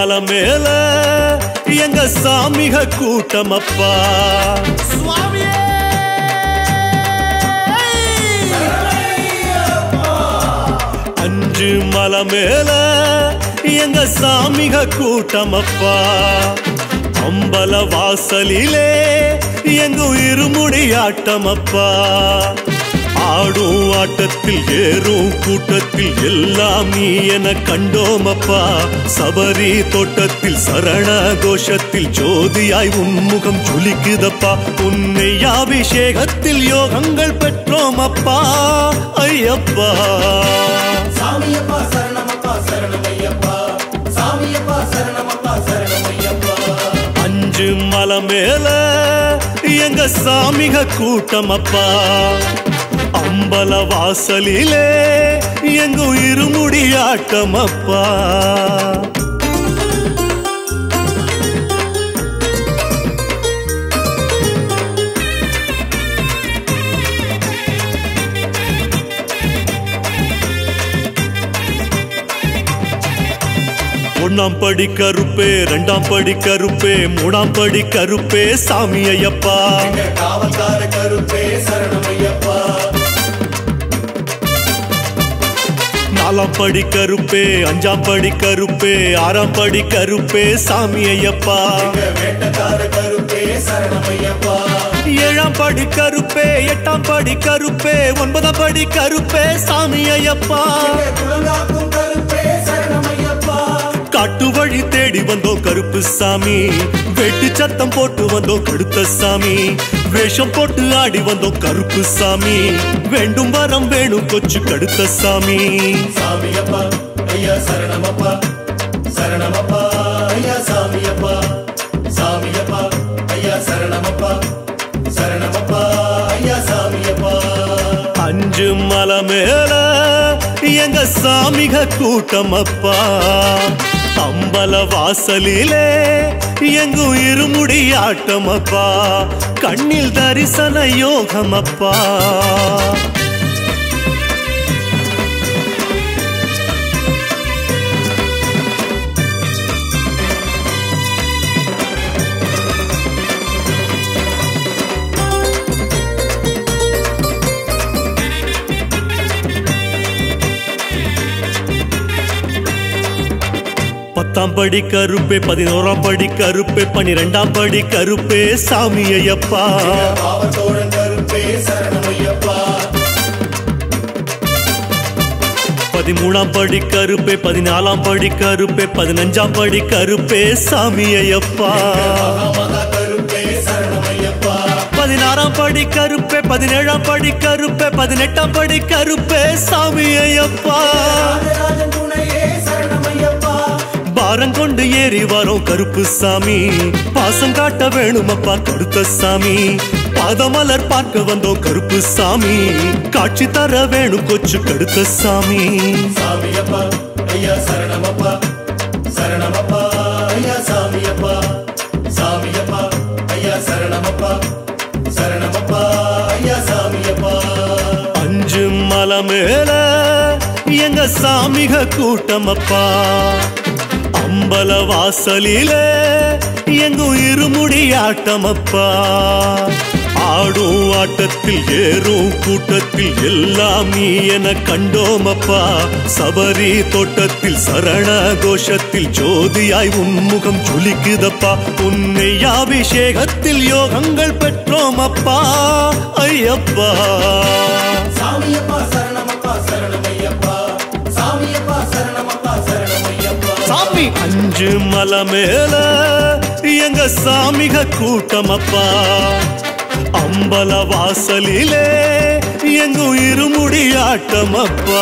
மலை மேல எங்க சாமிக கூட்டமப்பா அஞ்சு மலை மேல எங்க சாமிக கூட்டமப்பா அம்பல வாசலிலே எங்கும் இருமுடி ஆட்டமப்பா ஆடும் ஆட்டத்தில் ஏறும் கூட்டத்தில் எல்லாம் நீ என கண்டோமப்பா சபரி தோட்டத்தில் சரண கோஷத்தில் ஜோதியாய் உன்முகம் ஜொலிக்குதப்பா உன்னை அபிஷேகத்தில் யோகங்கள் பெற்றோமப்பா ஐயப்பா சாமியப்பா சரணமப்பா சரணமையப்பா சாமியப்பா சரணமப்பா சரணமையப்பா அஞ்சு மலை மேல எங்க சாமிக கூட்டமப்பா அம்பல வாசலிலே எங்கும் இருமுடி ஆட்டமப்பா ஒண்ணாம் படி கருப்பே ரெண்டாம் படி கருப்பே மூணாம் படி கருப்பே சாமி ஐயப்பா எங்க காவல்கார கருப்பே சரணமையப்பா நாலாம் படி கருப்பே அஞ்சாம் படி கருப்பே ஆறாம் படி கருப்பே சாமி ஐயப்பா எங்க வேட்டக்கார கருப்பே சரணமையப்பா ஏழாம் படி கருப்பே எட்டாம் படி கருப்பே ஒன்பதாம் படி கருப்பே சாமி ஐயப்பா எங்க குலங்காக்கும் கருப்பே சரணமையப்பா காட்டு வழி தேடி வந்தோம் கருப்பு சாமி வெட்டு சத்தம் போட்டு வந்தோம் கடுத்த சாமி வேஷம் போட்டு ஆடி வந்தோம் கருப்பு சாமி வேண்டும் வரம் வேணும் கொச்சு கடுத்த சாமி சாமியப்பா ஐயா சரணமப்பா சரணமப்பா ஐயா சாமியப்பா சாமியப்பா ஐயா சரணமப்பா சரணமப்பா ஐயா சாமியப்பா அஞ்சு மலை மேல எங்க சாமிக கூட்டமப்பா அம்பல வாசலிலே எங்கும் இருமுடி ஆட்டமப்பா கண்ணில் தரிசன யோகமப்பா பத்தாம் படி கருப்பே பதினோராம் படி கருப்பே பனிரெண்டாம் படி கருப்பே சாமி ஐயப்பா பாவத்தோழன் கருப்பே சரணமையப்பா பதிமூணாம் படி கருப்பே பதினாலாம் படி கருப்பே பதினஞ்சாம் படி கருப்பே சாமி ஐயப்பா மகா கருப்பே சரணமையப்பா பதினாறாம் படி கருப்பே பதினேழாம் படி கருப்பே பதினெட்டாம் படி கருப்பே சாமி ஐயப்பா ராஜராஜன் துணையே சரணமையப்பா பாரம் கொண்டு ஏறி வரோம் கருப்பு சாமி பாசம் காட்ட வேணுமப்பா கருத்த சாமி பாதமலர் பார்க்க வந்தோம் கருப்பு சாமி காட்சி தர வேணும் கொச்சு கடுத்த சாமி சாமியப்பா ஐயா சரணமப்பா சரணமப்பா ஐயா சாமியப்பா சாமியப்பா ஐயா சரணமப்பா சரணமப்பா ஐயா சாமியப்பா அஞ்சு மலை மேல எங்க சாமிக கூட்டமப்பா அம்பல வாசலிலே எங்கும் இருமுடி ஆட்டமப்பா ஆடும் ஆட்டத்தில் ஏறும் கூட்டத்தில் எல்லாம் நீ என கண்டோமப்பா சபரி தோட்டத்தில் சரண கோஷத்தில் ஜோதியாய் உன்முகம் ஜொலிக்குதப்பா உன்னை அபிஷேகத்தில் யோகங்கள் பெற்றோமப்பா ஐயப்பா சாமியப்பா சரணமப்பா சரணமையப்பா சாமியப்பா சரணமப்பா சரணமையப்பா சாமி அஞ்சு மலை மேல எங்க சாமிக கூட்டமப்பா அம்பல வாசலிலே எங்கும் இருமுடி ஆட்டமப்பா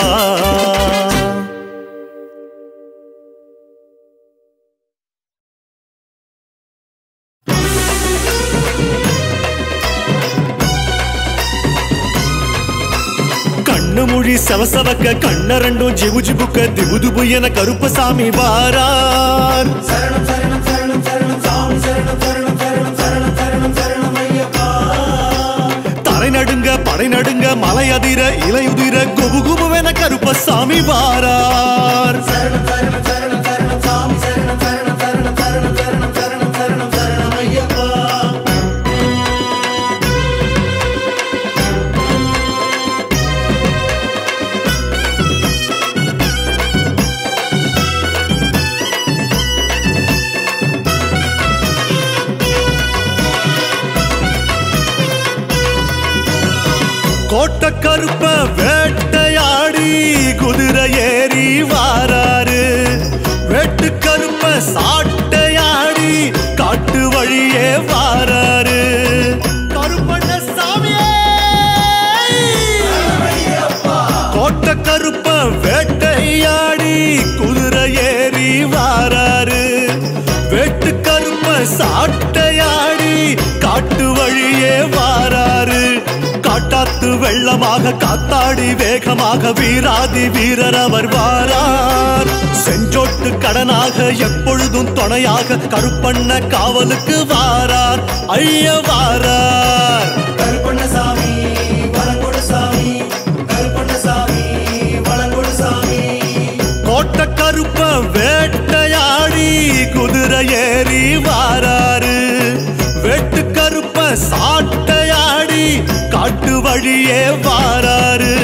கண்ணு மொழி சவசவக்க கண்ண ரெண்டும் ஜிபு ஜிபுக்க திபுதுபு என கருப்பசாமி வாரார் சரணம் சரணம் சரணம் சரணம் சாமி சரணம் சரணம் சரணம் சரணம் சரணம் சரணம் ஐயப்பா தரை நடுங்க படை நடுங்க மலை அதிர இலையுதிர குபு குபுவென கருப்பசாமி வாரார் சரணம் சரணம் சரணம் சரணம் சாமி சரணம் சரணம் கோட்ட கருப்ப வேட்டையாடி குதிரை ஏறி வாராரு வெட்டு கருப்ப சாட்டையாடி காட்டு வழியே வாராரு கருப்பண்ண சாமியே கோட்ட கருப்ப வேட்டையாடி குதிரை ஏறி வாராரு வெட்டு கருப்ப சாட்டையாடி காட்டு வழியே வாராரு காட்டாத்து வெள்ளமாக காத்தாடி வேகமாக வீராதி வீரர் அவர் வாரார் செஞ்சோட்டு கடனாக எப்பொழுதும் துணையாக கருப்பண்ண காவலுக்கு வாரார் ஐய வாரார் கருப்பண்ணசாமி வளங்கொடு சாமி கருப்பண்ணசாமி வளங்கொடு சாமி கோட்ட கருப்ப வேட்டையாடி குதிரை ஏறி வாராரு வெட்டு கருப்ப சாட்டையாடி காட்டு வழியே வாராரு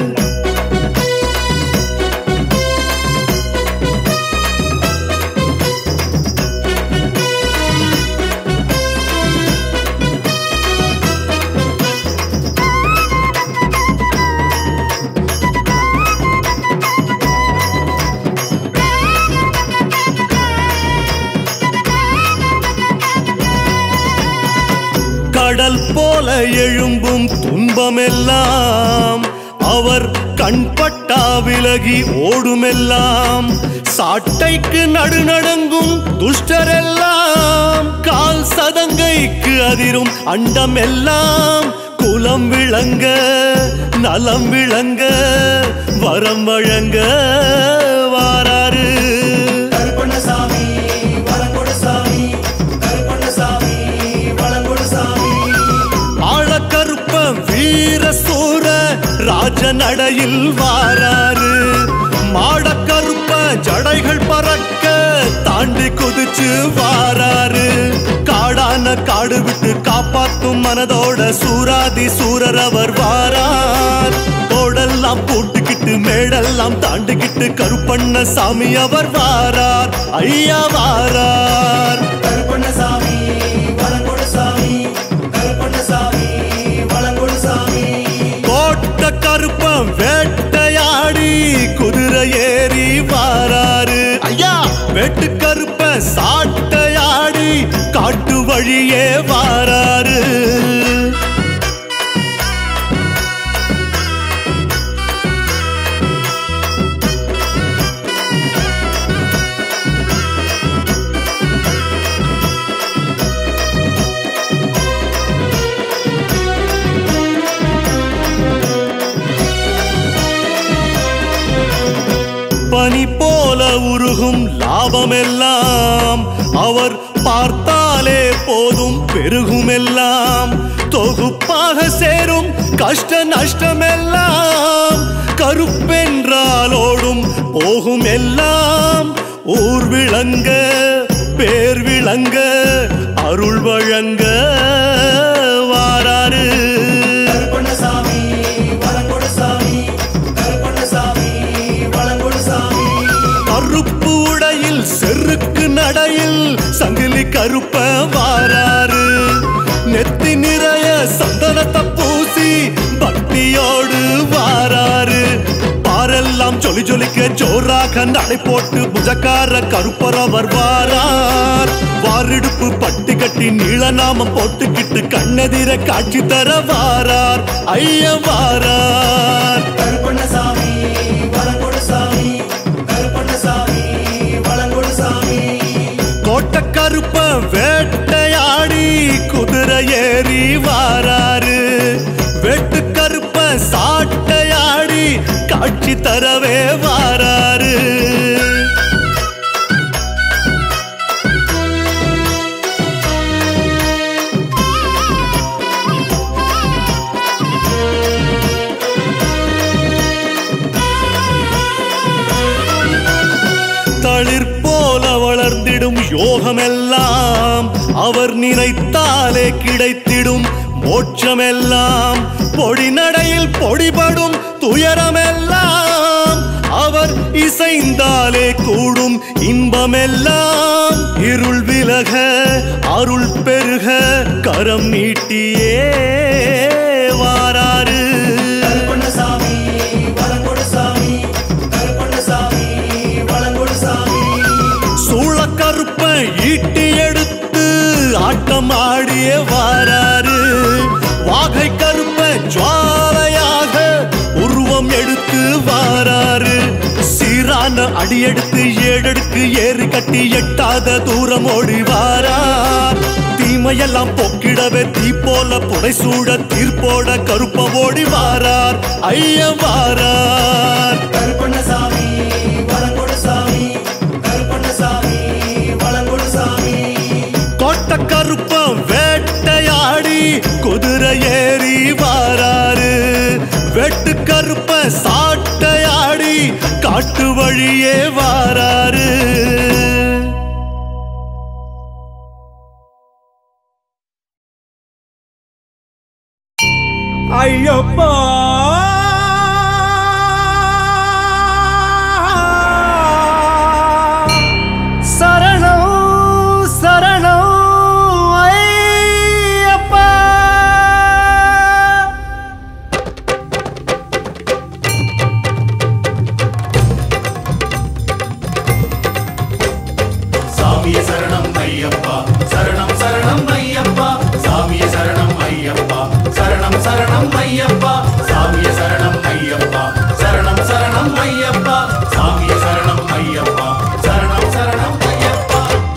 கடல் போல எழும்பும் துன்பமெல்லாம் அவர் கண்பட்டா விலகி ஓடுமெல்லாம் சாட்டைக்கு நடுநடுங்கும் துஷ்டரெல்லாம் கால் சதங்கைக்கு அதிரும் அண்டமெல்லாம் குலம் விளங்க நலம் விளங்க வரம் வழங்க வாராரு கருப்பண்ணசாமி வளங்கொடு சாமி கருப்பண்ணசாமி வளங்கொடு சாமி ஆழக்கருப்ப வீர சூர ராஜ நடையில் வாராரு மாடக்கருப்ப ஜடைகள் பறக்க தாண்டி குதிச்சு வாராரு காடான காடு விட்டு காப்பாத்தும் மனதோட சூராதி சூரர் அவர் வாரார் தோடெல்லாம் போட்டுக்கிட்டு மேடெல்லாம் தாண்டிக்கிட்டு கருப்பண்ண சாமி அவர் வாரார் ஐயா வாரார் கருப்பண்ணசாமி வளங்கொடு சாமி கருப்பண்ணசாமி வளங்கொடு சாமி கோட்ட கருப்பம் வேட்டையாடி குதிரை ஏறி வாராரு ஐயா வெட்டு கருப்ப சாட்டையாடி காட்டு வழியே வாராரு பனி போல உருகும் லாபமெல்லாம் அவர் பார்த்தாலே போதும் பெருகுமெல்லாம் தொகுப்பாக சேரும் கஷ்ட நஷ்டமெல்லாம் கருப்பென்றாலோடும் போகும் எல்லாம் ஊர் விளங்க பேர் விளங்க அருள் வழங்க வாராரு கருப்பண்ணசாமி வளங்கொடு சாமி கருப்பண்ணசாமி வளங்கொடு சாமி கருப்பு உடையில் செருக்கு நடையில் சங்கிலி கருப்ப வாராரு நெத்தி நிறைய சந்தனத்தை பூசி பக்தியோடு வாராரு பாரெல்லாம் ஜொலி ஜொலிக்க ஜோராக நடை போட்டு புஜக்கார கருப்பரவர் வாரார் வாரிடுப்பு பட்டு கட்டி நீளநாமம் போட்டுக்கிட்டு கண்ணெதிர காட்சி தர வாரார் ஐய வாரார் கருப்பண்ணசாமி வளங்கொடு சாமி கருப்பண்ணசாமி வளங்கொடு சாமி கோட்ட கருப்ப வேட்டையாடி குதிரை ஏறி வாராரு வெட்டு கருப்ப சாட்டையாடி காட்சி தரவே வாராரு தளிர் போல வளர்ந்திடும் யோகமெல்லாம் அவர் நினைத்தாலே கிடைத்திடும் மோட்சமெல்லாம் பொடி நடையில் பொடிபடும் துயரமெல்லாம் அவர் இசைந்தாலே கூடும் இன்பமெல்லாம் இருள் விலக அருள் பெருக கரம் நீட்டியே வாராரு வழியே வாராரு வாகை கருப்ப ஜுவாலையாக உருவம் எடுத்து வாராரு சீரான அடியெடுத்து ஏழெடுக்கு ஏறு கட்டி எட்டாத தூரம் ஓடி வாரார் தீமையெல்லாம் பொக்கிடவே தீ போல புடைசூட தீர்ப்போட கருப்ப ஓடி வாரார் ஐயம் வாரார் கருப்பண்ணசாமி வளங்கொடு சாமி கருப்பண்ணசாமி வளங்கொடு சாமி கோட்ட கருப்பம் வேட்டையாடி குதிரை ஏறி வாராரு வெட்டு கருப்ப சாட்டையாடி காட்டு வழியே வாராரு ஐயப்பா சரணம் சரணம் ஐயப்பா சாமிய சரணம் ஐயப்பா சரணம் சரணம் ஐயப்பா சாமிய சரணம் ஐயப்பா சரணம் சரணம் ஐயப்பா சாமிய சரணம் ஐயப்பா சரணம் சரணம் ஐயப்பா சாமிய சரணம் ஐயப்பா சரணம் சரணம் ஐயப்பா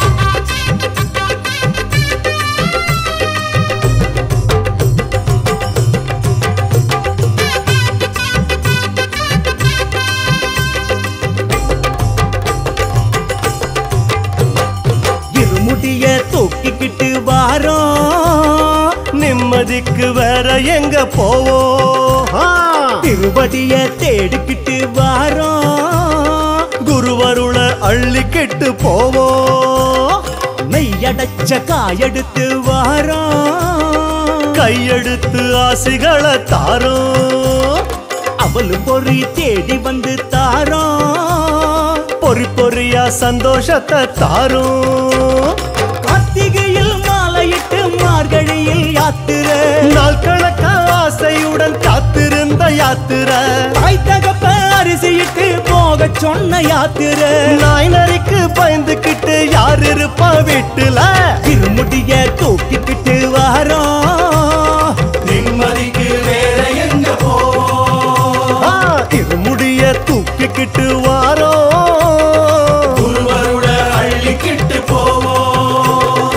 இருமுடிய தூக்கிக்கிட்டு வாரோம் நிம்மதிக்கு வேற எங்க போவோம் ஆ! திருவடிய தேடிக்கிட்டு வாரோம் குருவருள அள்ளிக்கிட்டு போவோம் மெய்யடைச்ச காயெடுத்து வாரோம் கையெடுத்து ஆசைகளை தாரோம் அவளு பொறி தேடி வந்து தாரோம் பொறி பொறியா சந்தோஷத்தை தாரும் கார்த்திகையில் மாலையிட்டு மார்கழியில் யாத்திர நாள் கணக்க ஆசையுடன் காத்திருந்த யாத்திர தாய் தகப்ப அரிசியிட்டு போக சொன்ன யாத்திர நாய் நரிக்கு பயந்துக்கிட்டு யார் இருப்பா வீட்டுல திருமுடிய தூக்கிக்கிட்டு வாரோம் நிம்மதிக்கு வேற எங்க போவோம் ஆ, திருமுடிய தூக்கிக்கிட்டு வாரோம் குருவருட அள்ளிக்கிட்டு போவோம்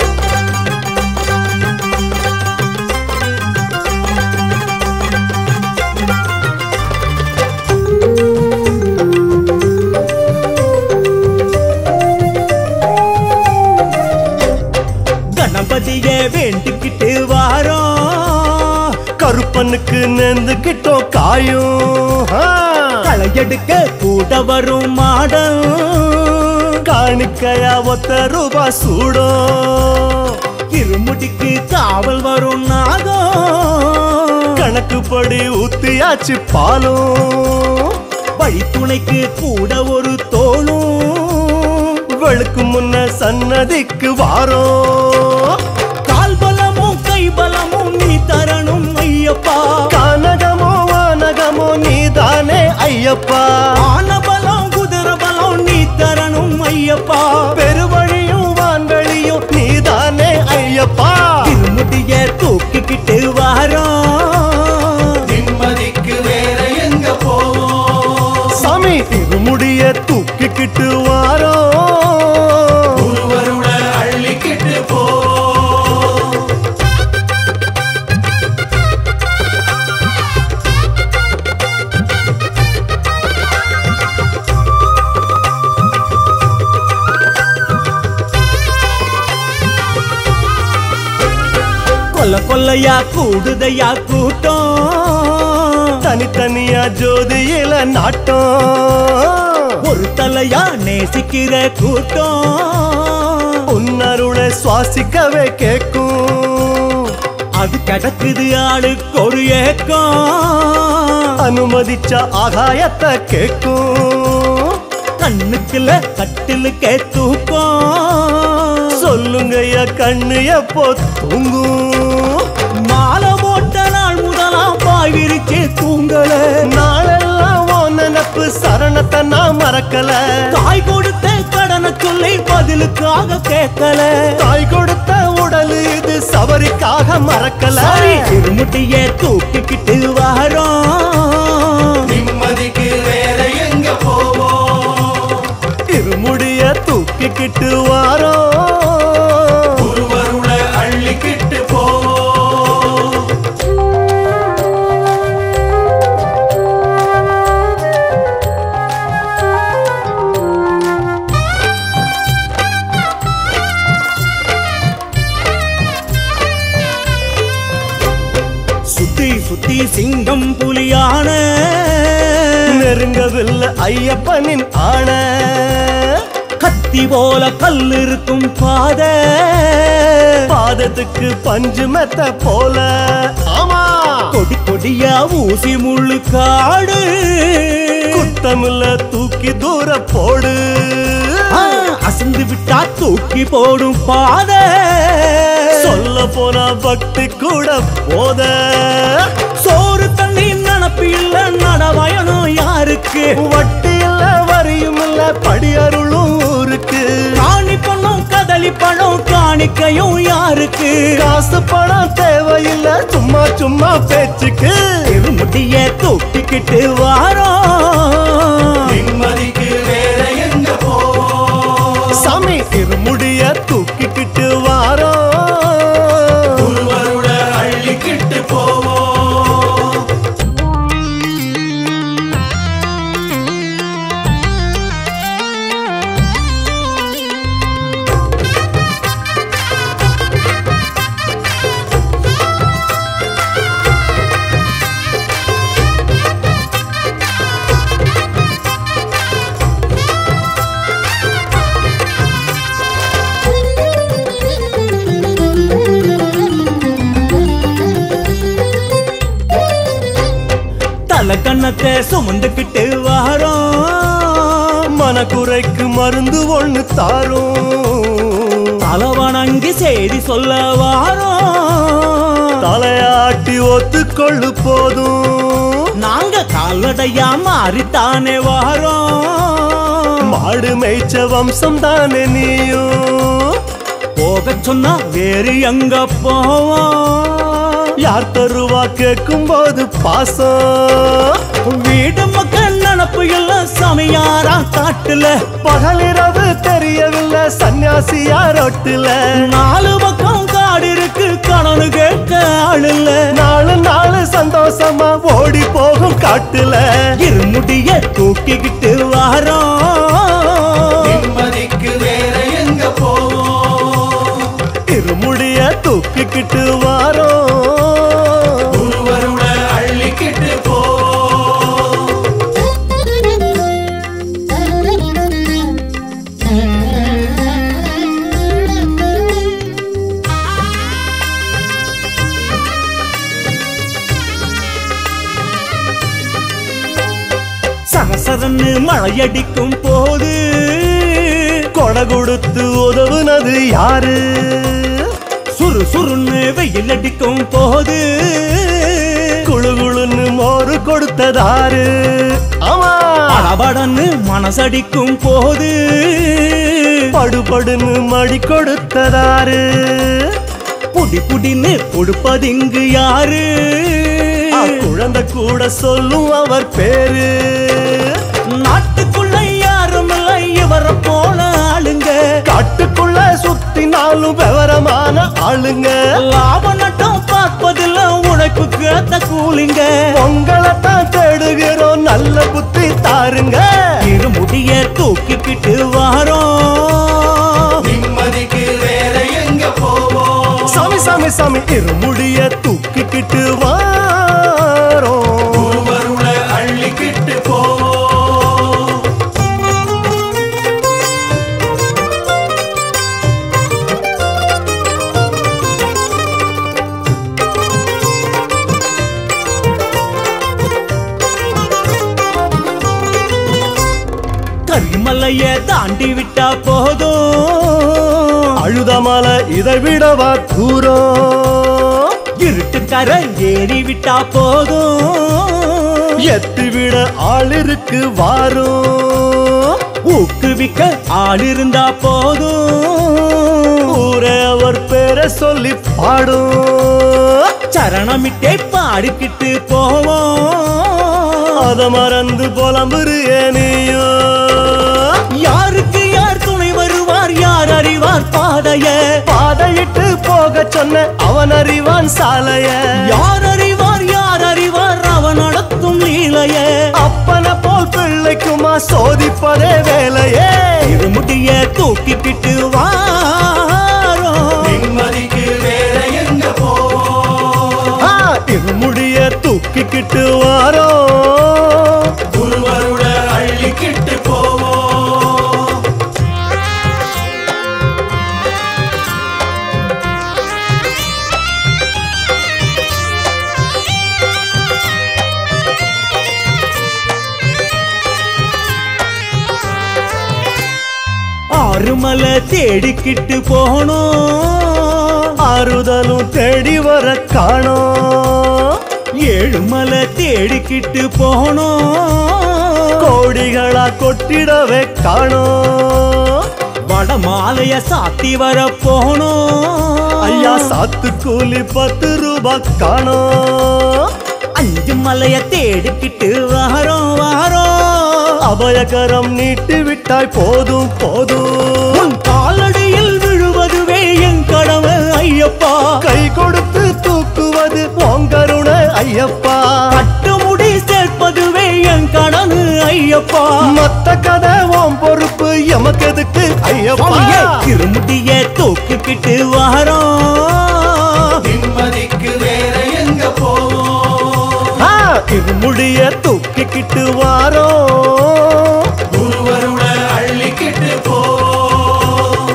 கணபதிய வேண்டிக்கிட்டு வாரோம் கருப்பனுக்கு நெந்துக்கிட்டோம் காயும் ஆ, களையெடுக்க கூட வரும் மாடம் காணிக்கையா ஒத்த ரூபா சூடும் இருமுடிக்கு காவல் வரும் நாகம் கணக்குப்படி ஊத்தியாச்சு பாலும் வழித்துணைக்கு கூட ஒரு தோளும் வெளுக்கு முன்ன சன்னதிக்கு வாரோம் கால் பலமும் கை பலமும் நீ தரணும் ஐயப்பா கானகமோ வானகமோ நீதானே ஐயப்பா ஆன பலம் குதிரை பலம் நீ தரணும் ஐயப்பா பெருவழியும் வான்வழியும் நீதானே ஐயப்பா திருமுடிய தூக்கிக்கிட்டு வாரோம் நிம்மதிக்கு வேற எங்க போவோம் சாமி திருமுடிய தூக்கிக்கிட்டு வாரோம் குருவருட அள்ளிக்கிட்டு போவோம் கொல்ல கொல்லையா கூடுதையா கூட்டம் தனித்தனியா ஜோதியில நாட்டம் ஒரு தலையா நேசிக்கிற கூட்டம் உன்னருளை சுவாசிக்கவே கேக்கும் அது கிடக்குது ஆளுக்கு ஒரு ஏக்கம் அனுமதிச்ச ஆகாயத்தை கேக்கும் கண்ணுக்குள்ள கட்டிலுக்கே தூக்கம் சொல்லுங்கய்யா கண்ணு எப்போ தூங்கும் மாலை போட்ட நாள் முதலாம் பாய் விரிச்சு தூங்கல நாளெல்லாம் ஓ நினப்பு சரணத்தை நான் மறக்கல தாய் கொடுத்த கடனை சொல்லி பதிலுக்காக கேட்கல தாய் கொடுத்த உடல் இது சபரிக்காக மறக்கல இருமுட்டிய தூக்கிக்கிட்டு வாரோம் நிம்மதிக்கு வேற எங்க போவோம் இருமுடிய தூக்கிக்கிட்டு வாரோம் ஒருவருள அள்ளிக்கிட்டு போவோம் சுத்தி சுத்தி சிங்கம் புலியான நெருங்கவில்லை ஐயப்பனின் ஆண கத்தி போல கல் இருக்கும் பாத பாதத்துக்கு பஞ்சு மெத்த போல ஆமா கொடி கொடியா ஊசி முள்ளு காடு குத்தமில்ல தூக்கி தூர போடு ஆ, அசந்து விட்டா தூக்கி போடும் பாத சொல்ல போனா பக்தி கூட போத சோறு தண்ணி நினப்பு இல்ல நடவயனும் யாருக்கு வட்டி இல்ல வரியும் இல்ல படி அருளும் ஊருக்கு காணி பணம் கதலி பழம் காணிக்கையும் யாருக்கு காசு பணம் தேவையில்லை சும்மா சும்மா பேச்சுக்கு இருமுட்டிய தூக்கிக்கிட்டு வாரோம் நிம்மதிக்கு வேற எங்க போவோம் சாமி இருமுடிய தூக்கிக்கிட்டு வாரோம் ஒருவருள அள்ளிக்கிட்டு போவோம் தலை கண்ணத்தை சுமந்துக்கிட்டு வாரோம் மனக்குறைக்கு மருந்து ஒண்ணு தாரும் தலவணங்கி செய்தி சொல்ல வாரோம் தலையாட்டி ஒத்துக்கொள்ளு போதும் நாங்க கால்நடையா மாறித்தானே வாரோம் மாடு மேய்ச்ச வம்சம் தானே நீயும் போக சொன்னா வேறு எங்க போவோம் யார் தருவா கேட்கும் போது பாசம் வீடு மக்கள் நினப்பு எல்லாம் சமையாரா காட்டுல பகலிரவு தெரியவில்லை சன்னியாசியா ரொட்டுல நாலு பக்கம் காடு இருக்கு கணனு கேட்க ஆள் இல்ல நாலு நாலு சந்தோஷமா ஓடி போகும் காட்டுல இருமுடிய தூக்கிக்கிட்டு வாரோம் நிம்மதிக்கு வேற எங்க போவோம் இருமுடிய தூக்கிக்கிட்டு வாரோம் ஒருவருள அள்ளிக்கிட்டு போவோம் சரசரன்னு மழையடிக்கும் போது கொடை கொடுத்து உதவுனது யாரு சுறு சுருன்னு வெயில் அடிக்கும் போது குழு குழுன்னு மோரு கொடுத்ததாரு ஆமா படபடன்னு மனசடிக்கும் போது படுபடுன்னு மடி கொடுத்ததாரு புடி புடின்னு கொடுப்பதிங்கு யாரு ஆ, குழந்தை கூட சொல்லும் அவர் பேரு நாட்டுக்குள்ள யாரும் இல்லை இவரை போல ஆளுங்க காட்டுக்குள்ள சுத்தினாலும் விவரமான ஆளுங்க லாப நட்டம் பார்ப்பதில்ல உழைப்புக்கு ஏத்த கூலிங்க உங்களை தான் தேடுகிறோம் நல்ல புத்தி தாருங்க இருமுடிய தூக்கிக்கிட்டு வாரோம் நிம்மதிக்கு வேற எங்க போவோம் சாமி சாமி சாமி இருமுடிய தூக்கிக்கிட்டு வாரோம் ஒருவருள அள்ளிக்கிட்டு போவோம் கரிமலைய தாண்டி விட்டா போதும் அழுதமலை இதை விடவா தூரம் இருட்டுக்கர ஏறி விட்டா போதும் எத்தி விட ஆள் இருக்கு வாரும் ஊக்குவிக்க ஆள் இருந்தா போதும் ஊரே அவர் பேரை சொல்லி பாடும் சரணமிட்டே பாடிக்கிட்டு போவோம் அத மறந்து புலம்புறிய நீயும் யாருக்கு யார் துணை வருவார் யார் அறிவார் பாதைய பாதையிட்டு போக சொன்ன அவன் அறிவான் சாலைய யார் அறிவார் யார் அறிவார் அவன் நடத்தும் லீலைய அப்பன போல் பிள்ளைக்குமா சோதிப்பதே வேலையே இருமுடிய தூக்கிக்கிட்டு வாரோ நிம்மதிக்கு வேற எங்க போவோம் ஆ, இருமுடிய தூக்கிக்கிட்டு வாரோ குருவருட அள்ளிக்கிட்டு போவோம் ஆறு மலை தேடிக்கிட்டு போகணும் ஆறுதலும் தேடி வர காணோம் ஏழு மலை தேடிக்கிட்டு போகணும் கோடிகளா கொட்டிடவே காணோம் வட மாலைய சாத்தி வர போகணும் ஐயா சாத்து கூலி பத்து ரூபாய் காணோம் அஞ்சு மலைய தேடிக்கிட்டு வாரோம் வாரோம் அபயகரம் நீட்டி விட்டாய் போதும் போதும் உன் காலடியில் விழுவதுவே என் கடமை ஐயப்பா கை கொடுத்து தூக்குவது உங்கருண ஐயப்பா கட்டுமுடி சேர்ப்பதுவே என் கடனு ஐயப்பா மத்த கதை உன் பொறுப்பு எமக்கு எதுக்கு ஐயப்பா சுவாமியே, திருமுடிய தூக்கிக்கிட்டு வாரோம் நிம்மதிக்கு வேற எங்க போவோம் ஆ, இருமுடிய தூக்கிக்கிட்டு வாரோ குருவருட அள்ளிக்கிட்டு போவோம்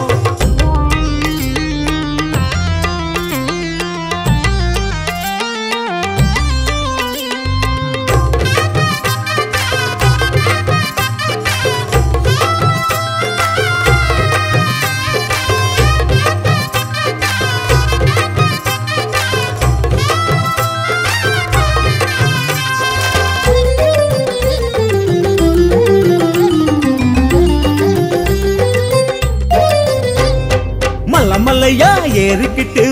மல்ல மல்லையா ஏறிக்கிட்டு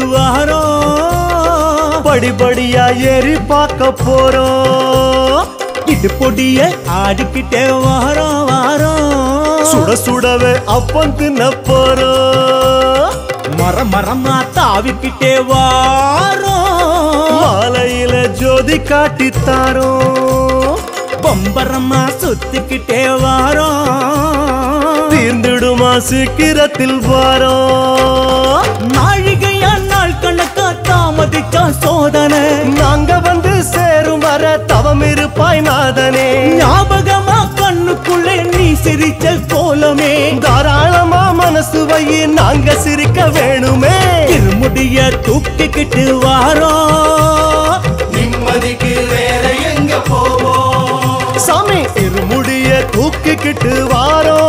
வாரோம் படிப்படியா ஏறி பார்க்க போறோம் இது பொடிய ஆடிக்கிட்டே வாரோம் வாரோம் சுட சுடவே அப்பம் தின்ன போறோம் மர மரமா தாவிக்கிட்டே வாரோம் மாலையில ஜோதி காட்டி தாரோம் பம்பரமா சுத்திக்கிட்டே வாரோம் தீர்ந்துடுமா சீக்கிரத்தில் வாரோம் நாழிகையா நாள் கணக்கா தாமதிச்சா சோதனை நாங்க வந்து சேரும் வர தவம் இருப்பாய் நாதனே ஞாபகமா கண்ணுக்குள்ளே நீ சிரிச்ச கோலமே தாராளமா மனசு வை நாங்க சிரிக்க வேணுமே திருமுடிய தூக்கிக்கிட்டு வாரோம் நிம்மதிக்கு வேற எங்க போவோம் சாமி இருமுடிய தூக்கிக்கிட்டு வாரோ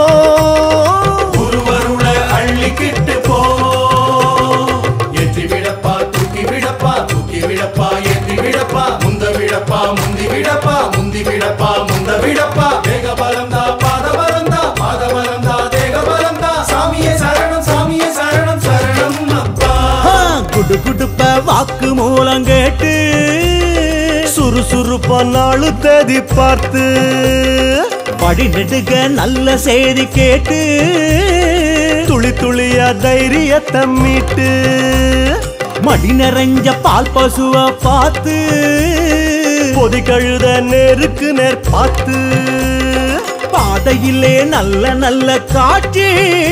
குருவருள அள்ளிக்கிட்டு போவோம் ஏற்றி விடப்பா தூக்கி விடப்பா தூக்கி விடப்பா ஏற்றி விடப்பா முந்த விடப்பா முந்தி விடப்பா முந்தி விடப்பா முந்த விடப்பா தேக பலந்தா பாத பலந்தா பாத பலந்தா தேக பலந்தா சாமியே சரணம் சாமியே சரணம் சரணம் அப்பா ஆ, குடு குடுப்ப வாக்கு மூலம் கேட்டு சுறுசுறுப்பா நாலு தேதி பார்த்து படி நெடுக நல்ல செய்தி கேட்டு துளி துளியா தைரியத்தை மீட்டு மடி நிறைஞ்ச பால் பசுவ பார்த்து பொதி கழுத நேருக்கு நேர் பார்த்து பாதையிலே நல்ல நல்ல காட்சி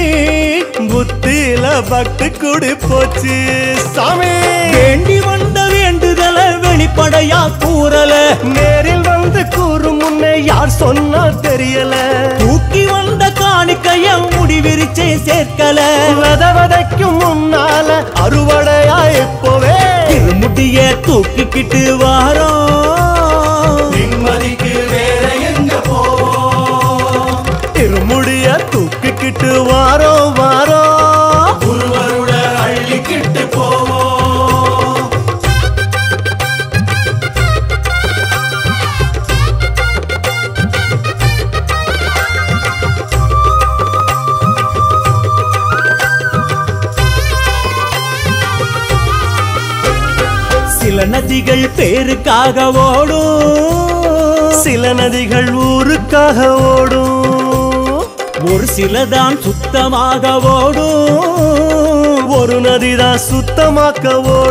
புத்தியில பக்தி குடி போச்சு சாமி வேண்டி வந்த வேண்டுதல வெளிப்படையா கூறல நேரில் வந்து கூறும் முன்னே யார் சொன்னா தெரியல தூக்கி வந்த காணிக்கைய முடிவிரிச்சே சேர்க்கல வத வதைக்கும் முன்னால அறுவடையா இப்போவே திருமுடிய தூக்கிக்கிட்டு வாரோம் நிம்மதிக்கு வேற எங்க போவோம் இருமுடிய தூக்கிக்கிட்டு வாரோ வாரோ குருவருள அள்ளிக்கிட்டு போவோம் ஆ நதிகள் பேருக்காக ஓடும் சில நதிகள் ஊருக்காக ஓடும் ஒரு சிலதான் சுத்தமாக ஓடும் ஒரு நதிதான் சுத்தமாக்க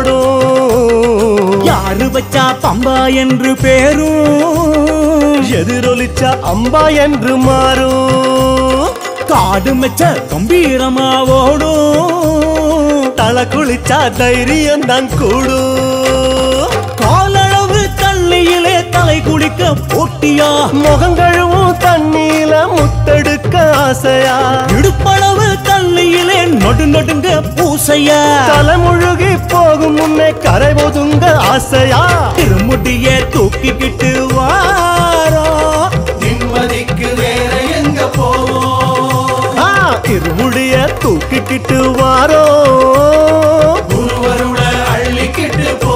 ஓடும் யாரு வச்சா பம்பா என்று பேரும் எதிரொலிச்சா அம்பா என்று மாறும் காடு மெச்ச கம்பீரமா ஓடும் தலை குளிச்சா தைரியம் தான் கூடும் காலளவு தள்ளியிலே தலை குளிக்க போட்டியா முகங்கழுவும் தண்ணீல முத்தெடுக்க ஆசையா இடுப்பளவு தள்ளியிலே நடு நடுங்க பூசையா தலைமுழுகி போகும் முன்னே கரை ஒதுங்க ஆசையா திருமுடிய தூக்கிக்கிட்டு வாரோ நிம்மதிக்கு வேற எங்க போவோம் ஆ, இருமுடிய தூக்கிக்கிட்டு வாரோ குருவருட அள்ளிக்கிட்டு போ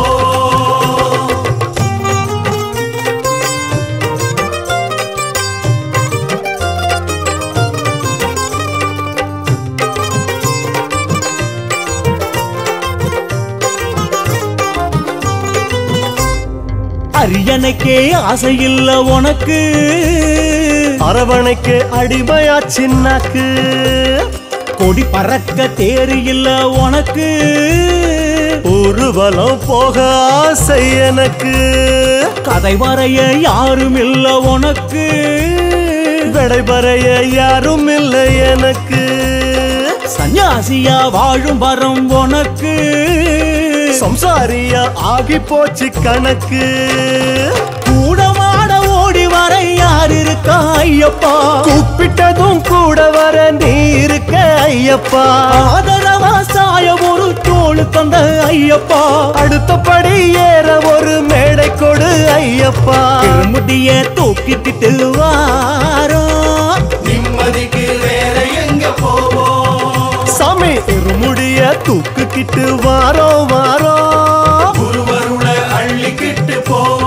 அரியணைக்கே ஆசை இல்ல உனக்கு அரவணைக்கு அடிமையா சின்னாக்கு கொடி பறக்க தேரு இல்ல உனக்கு ஊர்வலம் போக ஆசை எனக்கு கதை வரைய யாரும் இல்ல உனக்கு விடைபறைய யாரும் இல்லை எனக்கு சன்னியாசியா வாழும் வரம் உனக்கு சம்சாரியா ஆகி போச்சு கணக்கு கூடமாட ஓடி வர யார் இருக்கா ஐயப்பா கூப்பிட்டதும் கூட வர நீ இருக்க ஐயப்பா ஆதரவா சாய ஒரு தோಳು தந்த ஐயப்பா அடுத்தபடி ஏற ஒரு மேடை கொடு ஐயப்பா திருமுடிய தூக்கிக்கிட்டு வாரோ நிம்மதிக்கு வேற எங்க போவோம் சாமி இருமுடிய தூக்குக்கிட்டு வாரோ வாரோ குருவருட அள்ளிக்கிட்டு போவோம்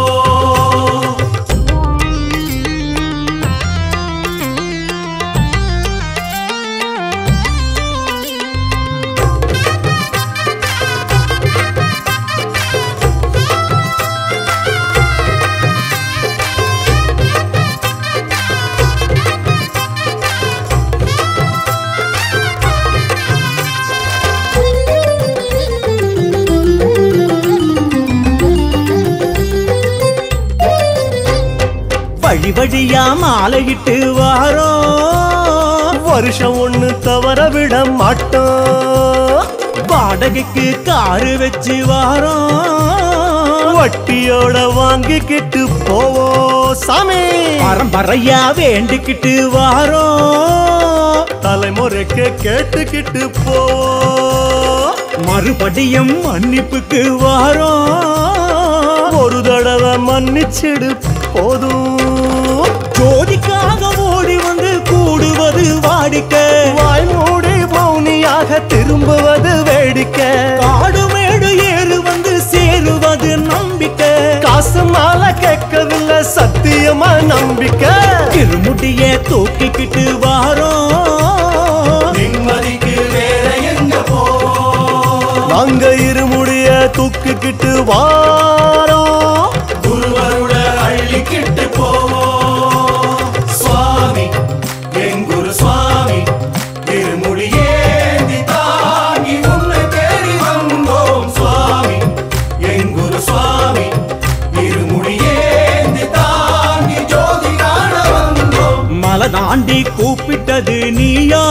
வழி வழியா மாலையிட்டு வாரோ வருஷம் ஒண்ணு தவற விட மாட்டோம் வாடகைக்கு காரு வச்சு வாரோ வட்டியோட வாங்கிக்கிட்டு போவோம் சாமி பரம்பரையா வேண்டிக்கிட்டு வாரோ தலைமுறைக்கு கேட்டுக்கிட்டு போவோம் மறுபடியும் மன்னிப்புக்கு வாரோ ஒரு தடவை மன்னிச்சிடு போதும் ஜோதிக்காக ஓடி வந்து கூடுவது வாடிக்க வாய் மூடி மௌனியாக திரும்புவது வேடிக்கை காடு மேடு ஏறு வந்து சேருவது நம்பிக்கை காசு மாலை கேட்கவில்லை சத்தியமா நம்பிக்கை திருமுடிய தூக்கிக்கிட்டு வாரோ நிம்மதிக்கு வேற எங்க போவோம் நாங்க இருமுடிய தூக்கிக்கிட்டு வாரோம் குருவருட அள்ளிக்கிட்டு போவோம் சுவாமி என் குரு சுவாமி திருமுடி ஏந்தி தாங்கி உன்னை தேடி வந்தோம் சுவாமி என் குரு சுவாமி இருமுடி ஏந்தி தாங்கி ஜோதி காண வந்தோம் மலை தாண்டி கூப்பிட்டது நீயா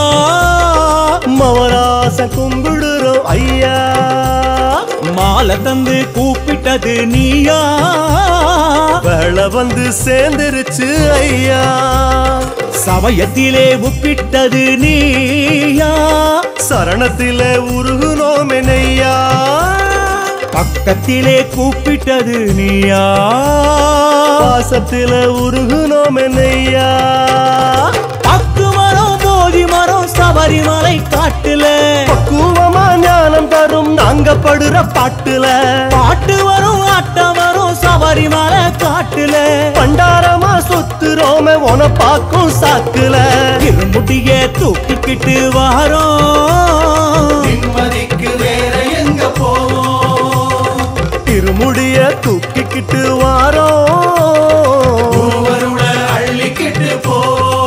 மவராச கும்பிடுறோம் ஐயா மாலை தந்து கூப்பிட்டது நீயா வேலை வந்து சேர்ந்துருச்சு ஐயா சமயத்திலே உப்பிட்டது நீயா சரணத்திலே உருகுனோம் என்னையா பக்கத்திலே கூப்பிட்டது நீயா பாசத்திலே உருகுனோம் என்னையா பக்கு மரம் போதி மரம் சபரிமலை காட்டுல பக்குவமா ஞானம் தரும் நாங்க படுற பாட்டுல பாட்டு வரும் ஆட்டம் வரும் சபரிமலை காட்டுல பண்டாரமா சுத்துறோமே உன பாக்கும் சாக்குல இருமுடிய தூக்கிக்கிட்டு வாரோம் நிம்மதிக்கு வேற எங்க போவோம் இருமுடிய தூக்கிக்கிட்டு வாரோம் குருவருள அள்ளிக்கிட்டு போ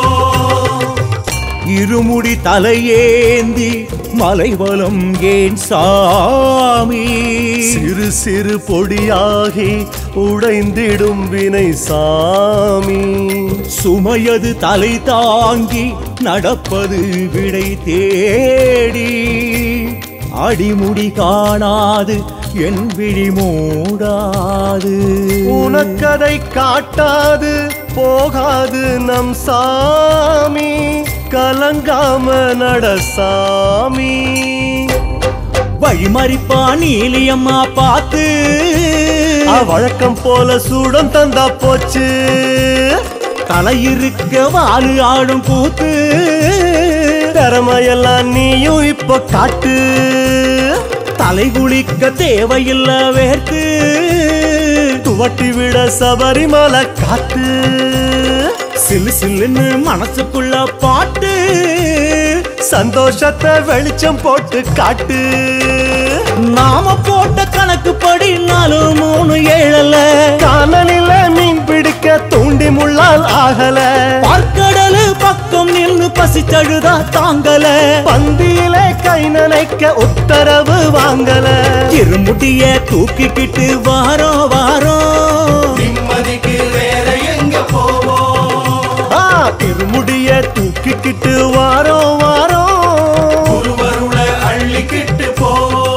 இருமுடி தலையேந்தி மலைவலம் ஏன் சாமி சிறு சிறு பொடியாகி உடைந்திடும் வினை சாமி சுமையது தலை தாங்கி நடப்பது விடை தேடி அடிமுடி காணாது என் விழி மூடாது உனக்கதை காட்டாது போகாது நம் சாமி கலங்காம நட சாமி வழிமறிப்பா நீலியம்மா பார்த்து வழக்கம் போல சூடம் தந்தா போச்சு தலையிருக்க வாழு ஆடும் கூத்து திறமையெல்லாம் நீயும் இப்ப காட்டு தலை குளிக்க தேவையில்ல வேர்த்து துவட்டி விட சபரிமலை காட்டு சில்லு சில்லுன்னு மனசுக்குள்ள பாட்டு சந்தோஷத்தை வெளிச்சம் போட்டு காட்டு நாம போட்ட கணக்கு படி நாலு மூணு ஏழல காணலில மீன் பிடிக்க தூண்டி முள்ளால் ஆகல பார்க்கடலு பக்கம் நின்னு பசிச்சழுதா தாங்கல பந்தியிலே கை நனைக்க உத்தரவு வாங்கல இருமுட்டிய தூக்கிக்கிட்டு வாரோ வாரோ நிம்மதிக்கு வேற எங்க போவோம் ஆ, திருமுடிய தூக்கிக்கிட்டு வாரோம் வாரோம் குருவருள அள்ளிக்கிட்டு போ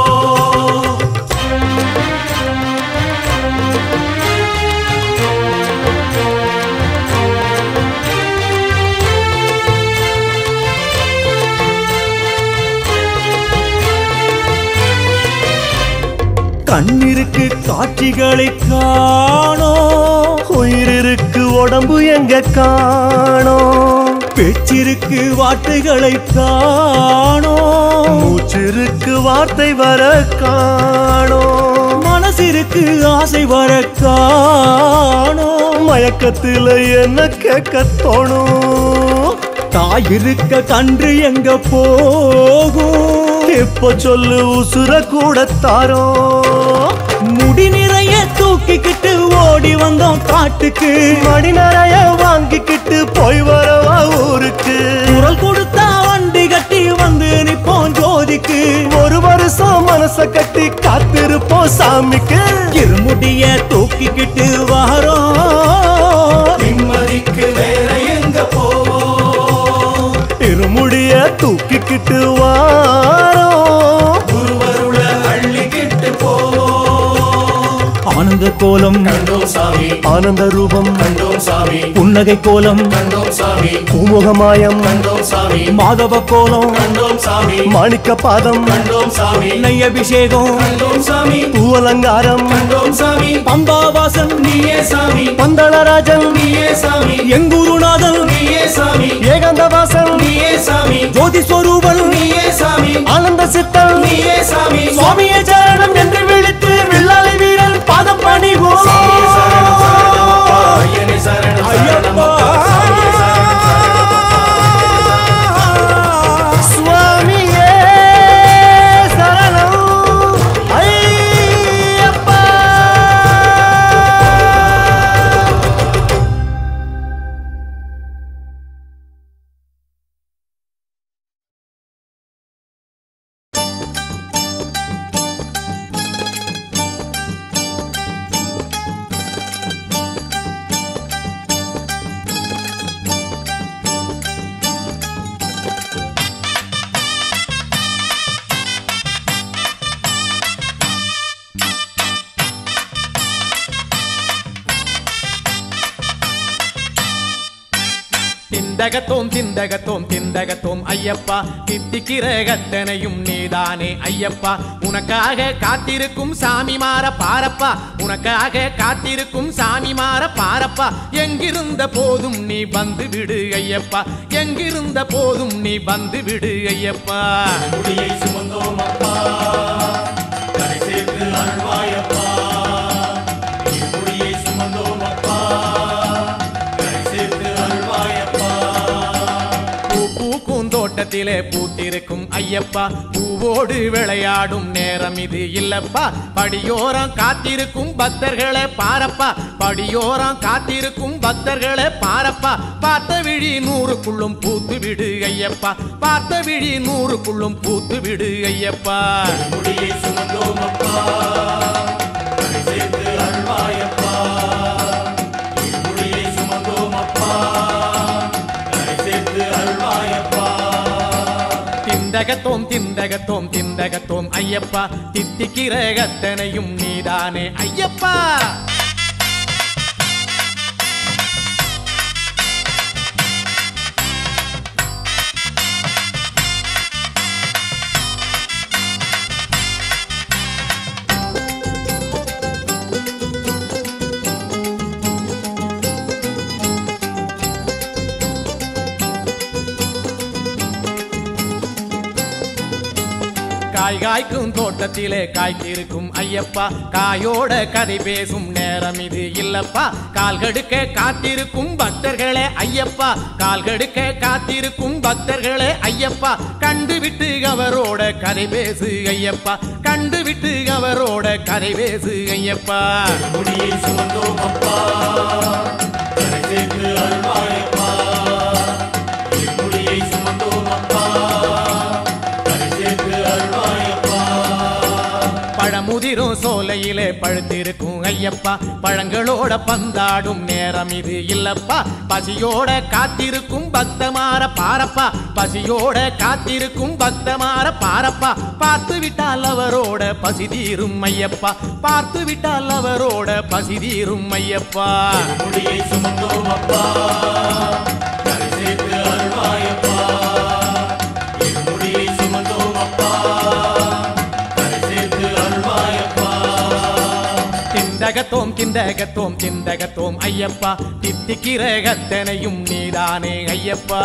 கண்ணிருக்கு காட்சிகளை காணோ உயிரிருக்கு உடம்பு எங்க காணோம் பேச்சிருக்கு வார்த்தைகளை காணோ மூச்சிருக்கு வார்த்தை வர காணோம் மனசிற்கு ஆசை வர காணோ மயக்கத்துல என்ன கேட்க தோணும் தாயிருக்க கன்று எங்க போகும் இப்ப சொல்லு உசுர கூட தாரோ முடி நிறைய தூக்கிக்கிட்டு ஓடி வந்தோம் காட்டுக்கு மடி நிறைய வாங்கிக்கிட்டு போய் வரவா ஊருக்கு குரல் கொடுத்தா வண்டி கட்டி வந்து நிப்போம் ஜோதிக்கு ஒரு வருஷம் மனச கட்டி காத்திருப்போம் சாமிக்கு இருமுடிய தூக்கிக்கிட்டு வாரோம் நிம்மதிக்கு வேற எங்க போவோம் இருமுடிய தூக்கிக்கிட்டு வாரோம் குருவருள அள்ளிக்கிட்டு போவோம் ஆனந்த கோலம் கண்டோம் சாமி ஆனந்த ரூபம் கண்டோம் சாமி புன்னகை கோலம் கண்டோம் சாமி பூமுகமாயம் கண்டோம் சாமி மாதவ கோலம் கண்டோம் சாமி மாணிக்க பாதம் கண்டோம் சாமி நெய் அபிஷேகம் கண்டோம் சாமி பூவலங்காரம் கண்டோம் சாமி பம்பாவாசன் நீயே சாமி பந்தளராஜன் நீயே சாமி எங்குருநாதன் நீயே சாமி ஏகாந்தவாசன் நீயே சாமி ஜோதி ஸ்வரூபன் நீயே சாமி ஆனந்த சித்தன் நீயே சாமி சுவாமியே சரணம் என்று விழித்து வில்லாளி வீரன் பாதம் பணிவோம் சாமியே சரணம் சரணமப்பா ஐயனே சரணம் சரணமப்பா சாமியே சரணம் சரணமப்பா சுவாமியே சரணம் ஐயப்பா திண்டகத்தோம் திண்டகத்தோம் திண்டகத்தோம் ஐயப்பா தித்திக்கிற கத்தனையும் நீதானே ஐயப்பா உனக்காக காத்திருக்கும் சாமி மாற பாரப்பா உனக்காக காத்திருக்கும் சாமி மாற பாரப்பா எங்கிருந்த போதும் நீ வந்து விடு ஐயப்பா எங்கிருந்த போதும் நீ வந்து விடு ஐயப்பா முடியை சுமந்தோம் அப்பா கரை சேர்த்து அருள்வாயப்பா முடியை சுமந்தோம் அப்பா கரை சேர்த்து அருள்வாயப்பா பூ பூக்கும் தோட்டத்தில் தோட்டத்திலே பூத்திருக்கும் ஐயப்பா பூவோடு விளையாடும் நேரம் இது இல்லப்பா படியோரம் காத்திருக்கும் பக்தர்களே பாரப்பா படியோரம் காத்திருக்கும் பக்தர்களே பாரப்பா பார்த்த விழி நூறுக்குள்ளும் பூத்து விடு ஐயப்பா பார்த்த விழி நூறுக்குள்ளும் பூத்து விடு ஐயப்பா முடியை சுமந்தோம் அப்பா கரை சேர்த்து அருள்வாயப்பா முடியை சுமந்தோம் அப்பா கரை சேர்த்து அருள்வாயப்பா திந்தகத்தோம் திந்தகத்தோம் திந்தகத்தோம் ஐயப்பா தித்திக்கிறகத்தனையும் நீதானே ஐயப்பா காய் காய்க்கும் தோட்டத்திலே காய்த்திருக்கும் ஐயப்பா காயோட கதை பேசும் நேரம் இது இல்லப்பா கால்கடுக்க காத்திருக்கும் பக்தர்களே ஐயப்பா கால்கடுக்க காத்திருக்கும் பக்தர்களே ஐயப்பா கண்டுவிட்டு அவரோட கதை பேசு ஐயப்பா கண்டுவிட்டு அவரோட கதை பேசு ஐயப்பா முடியை சுமந்தோம் அப்பா கரை சேர்த்து அருள்வாயப்பா முடியை சுமந்தோம் அப்பா கரை சேர்த்து அருள்வாயப்பா பழமுதிரும் சோலையிலே பழுத்திருக்கும் ஐயப்பா பழங்களோட பந்தாடும் நேரம் இது இல்லப்பா பசியோட காத்திருக்கும் பக்தமார பாரப்பா பசியோட காத்திருக்கும் பக்தமார பாரப்பா பார்த்து விட்டால் அவரோட பசி தீரும் ஐயப்பா பார்த்து விட்டால் அவரோட பசி தீரும் ஐயப்பா முடியை சுமந்தோம் அப்பா கரை சேர்த்து அருள்வாயப்பா முடியை சுமந்தோம் அப்பா கரை சேர்த்து அருள்வாயப்பா திந்தகத்தோம் திந்தகத்தோம் திந்தகத்தோம் ஐயப்பா தித்திக்கிறகத்தனையும் நீதானே ஐயப்பா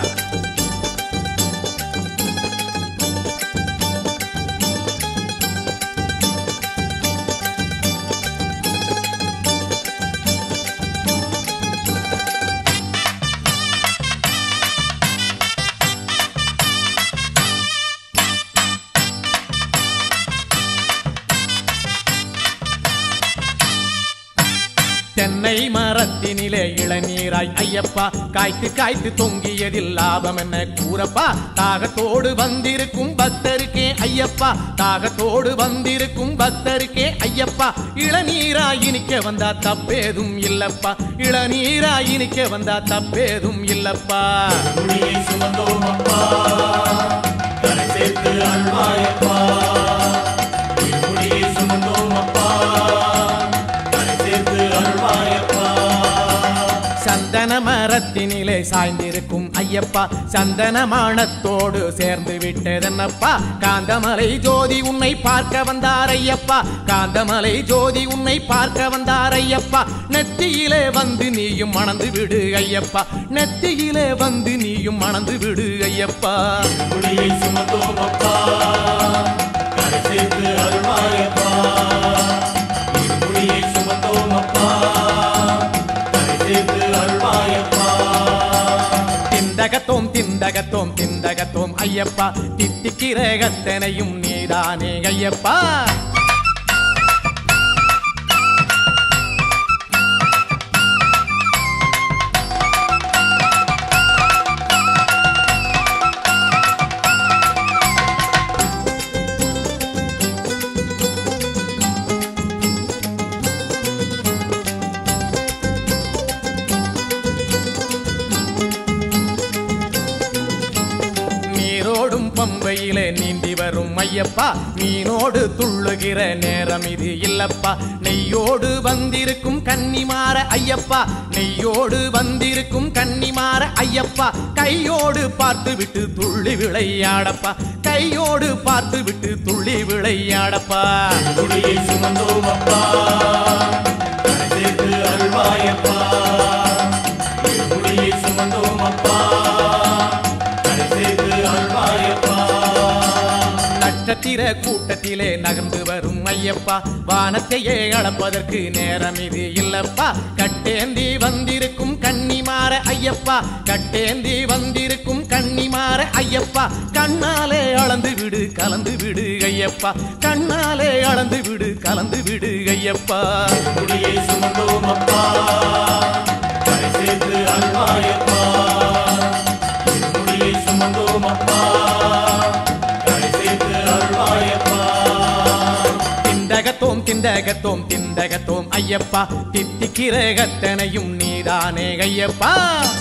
தென்னை மரத்தினிலே இளநீராய் ஐயப்பா காய்த்து காய்த்து தொங்கியதில் லாபம் என்ன கூறப்பா தாகத்தோடு வந்திருக்கும் பக்தருக்கே ஐயப்பா தாகத்தோடு வந்திருக்கும் பக்தருக்கே ஐயப்பா இளநீராய் இனிக்க வந்தா தப்பேதும் இல்லப்பா இளநீராய் இனிக்க வந்தா தப்பேதும் இல்லப்பா முடியை சுமந்தோம் அப்பா கரை சேர்த்து அருள்வாயப்பா முடியை சுமந்தோம் அப்பா கரை சேர்த்து அருள்வாயப்பா சந்தன மரத்தினிலே சாய்ந்திருக்கும் ஐயப்பா சந்தன மானத்தோடு சேர்ந்து விட்டதென்னப்பா காந்தமலை ஜோதி உன்னை பார்க்க வந்தார் ஐயப்பா காந்தமலை ஜோதி உன்னை பார்க்க வந்தார் ஐயப்பா நெத்தியிலே வந்து நீயும் மணந்து விடு ஐயப்பா நெத்தியிலே வந்து நீயும் மணந்து விடு ஐயப்பா முடியை சுமந்தோம் அப்பா கரை சேர்த்து அருள்வாயப்பா முடியை சுமந்தோம் அப்பா கரை சேர்த்து அருள்வாயப்பா திந்தகத்தோம் திந்தகத்தோம் திந்தகத்தோம் ஐயப்பா தித்திக்கிறகத்தனையும் நீதானே ஐயப்பா நீரோடும் பம்பையிலே நீந்தி வரும் ஐயப்பா மீனோடு துள்ளுகிற நேரம் இது இல்லப்பா நெய்யோடு வந்திருக்கும் கன்னிமார ஐயப்பா நெய்யோடு வந்திருக்கும் கன்னிமார ஐயப்பா கையோடு பார்த்து விட்டு துள்ளி விளையாடப்பா கையோடு பார்த்து விட்டு துள்ளி விளையாடப்பா முடியை சுமந்தோம் அப்பா கரை சேர்த்து அருள்வாயப்பா முடியை சுமந்தோம் அப்பா கரை சேர்த்து அருள்வாயப்பா நட்சத்திர கூட்டத்திலே நகர்ந்து வரும் ஐயப்பா வானத்தையே அளப்பதற்கு நேரம் இது இல்லப்பா கட்டேந்தி வந்திருக்கும் கன்னிமார மாற ஐயப்பா கட்டேந்தி வந்திருக்கும் கன்னி மாற ஐயப்பா கண்ணாலே அளந்து விடு கலந்து விடு ஐயப்பா கண்ணாலே அளந்து விடு கலந்து விடு ஐயப்பா முடியை சுமந்தோம் அப்பா கரை சேர்த்து அல்வாயப்பா முடியை சுமந்தோம் அப்பா கரை சேர்த்து அல்வாயப்பா திண்டகத்தோம் திண்டகத்தோம் திண்டகத்தோம் ஐயப்பா தித்திக்கிற கத்தனையும் நீதானே ஐயப்பா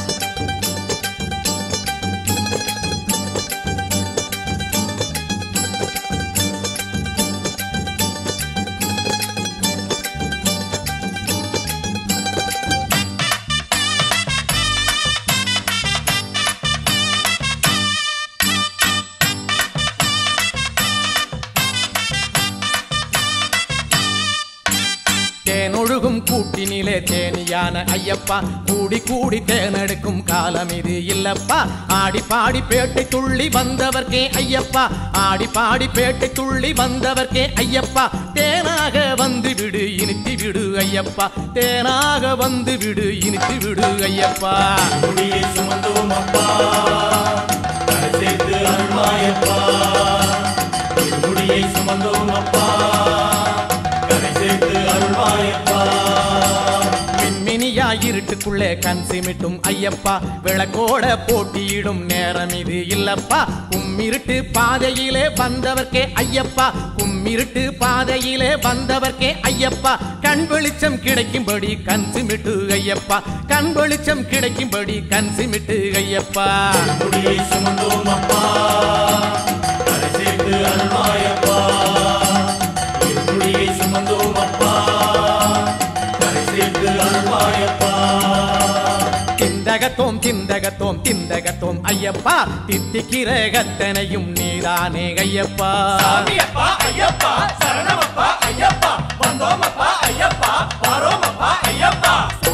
தேனொழுகும் கூட்டினிலே தேனியான ஐயப்பா கூடி கூடி தேனெடுக்கும் காலம் இது இல்லப்பா ஆடி பாடி பேட்டை துள்ளி வந்தவர்க்கே ஐயப்பா ஆடி பாடி பேட்டை துள்ளி வந்தவர்க்கே ஐயப்பா தேனாக வந்து விடு இனித்து விடு ஐயப்பா தேனாக வந்து விடு இனித்து விடு ஐயப்பா முடியை சுமந்தோம் அப்பா கரை சேர்த்து அல்வாயப்பா முடியை சுமந்தோம் அப்பா கரை சேர்த்து அல்வாயப்பா மின்மினியா இருட்டுக்குள்ளே கண் சிமிட்டும் ஐயப்பா விளக்கோட போட்டியிடும் நேரம் இது இல்லப்பா கும்மிருட்டு பாதையிலே வந்தவர்க்கே ஐயப்பா கும்மிருட்டு பாதையிலே வந்தவர்க்கே ஐயப்பா கண் வெளிச்சம் கிடைக்கும்படி கண் சிமிட்டு ஐயப்பா கண் வெளிச்சம் கிடைக்கும்படி கண் சிமிட்டு ஐயப்பா முடியை சுமந்தோம் அப்பா கரை சேர்த்து அல்வாயப்பா முடியை சுமந்தோம் அப்பா கரை சேர்த்து அல்வாயப்பா திந்தகத்தோம் திந்தகத்தோம் திந்தகத்தோம் ஐயப்பா தித்திக்கிற கத்தனையும் நீதானே ஐயப்பா ஐயப்பா ஐயப்பா சரணமப்பா ஐயப்பா வந்தோமப்பா ஐயப்பா வரோமப்பா ஐயப்பா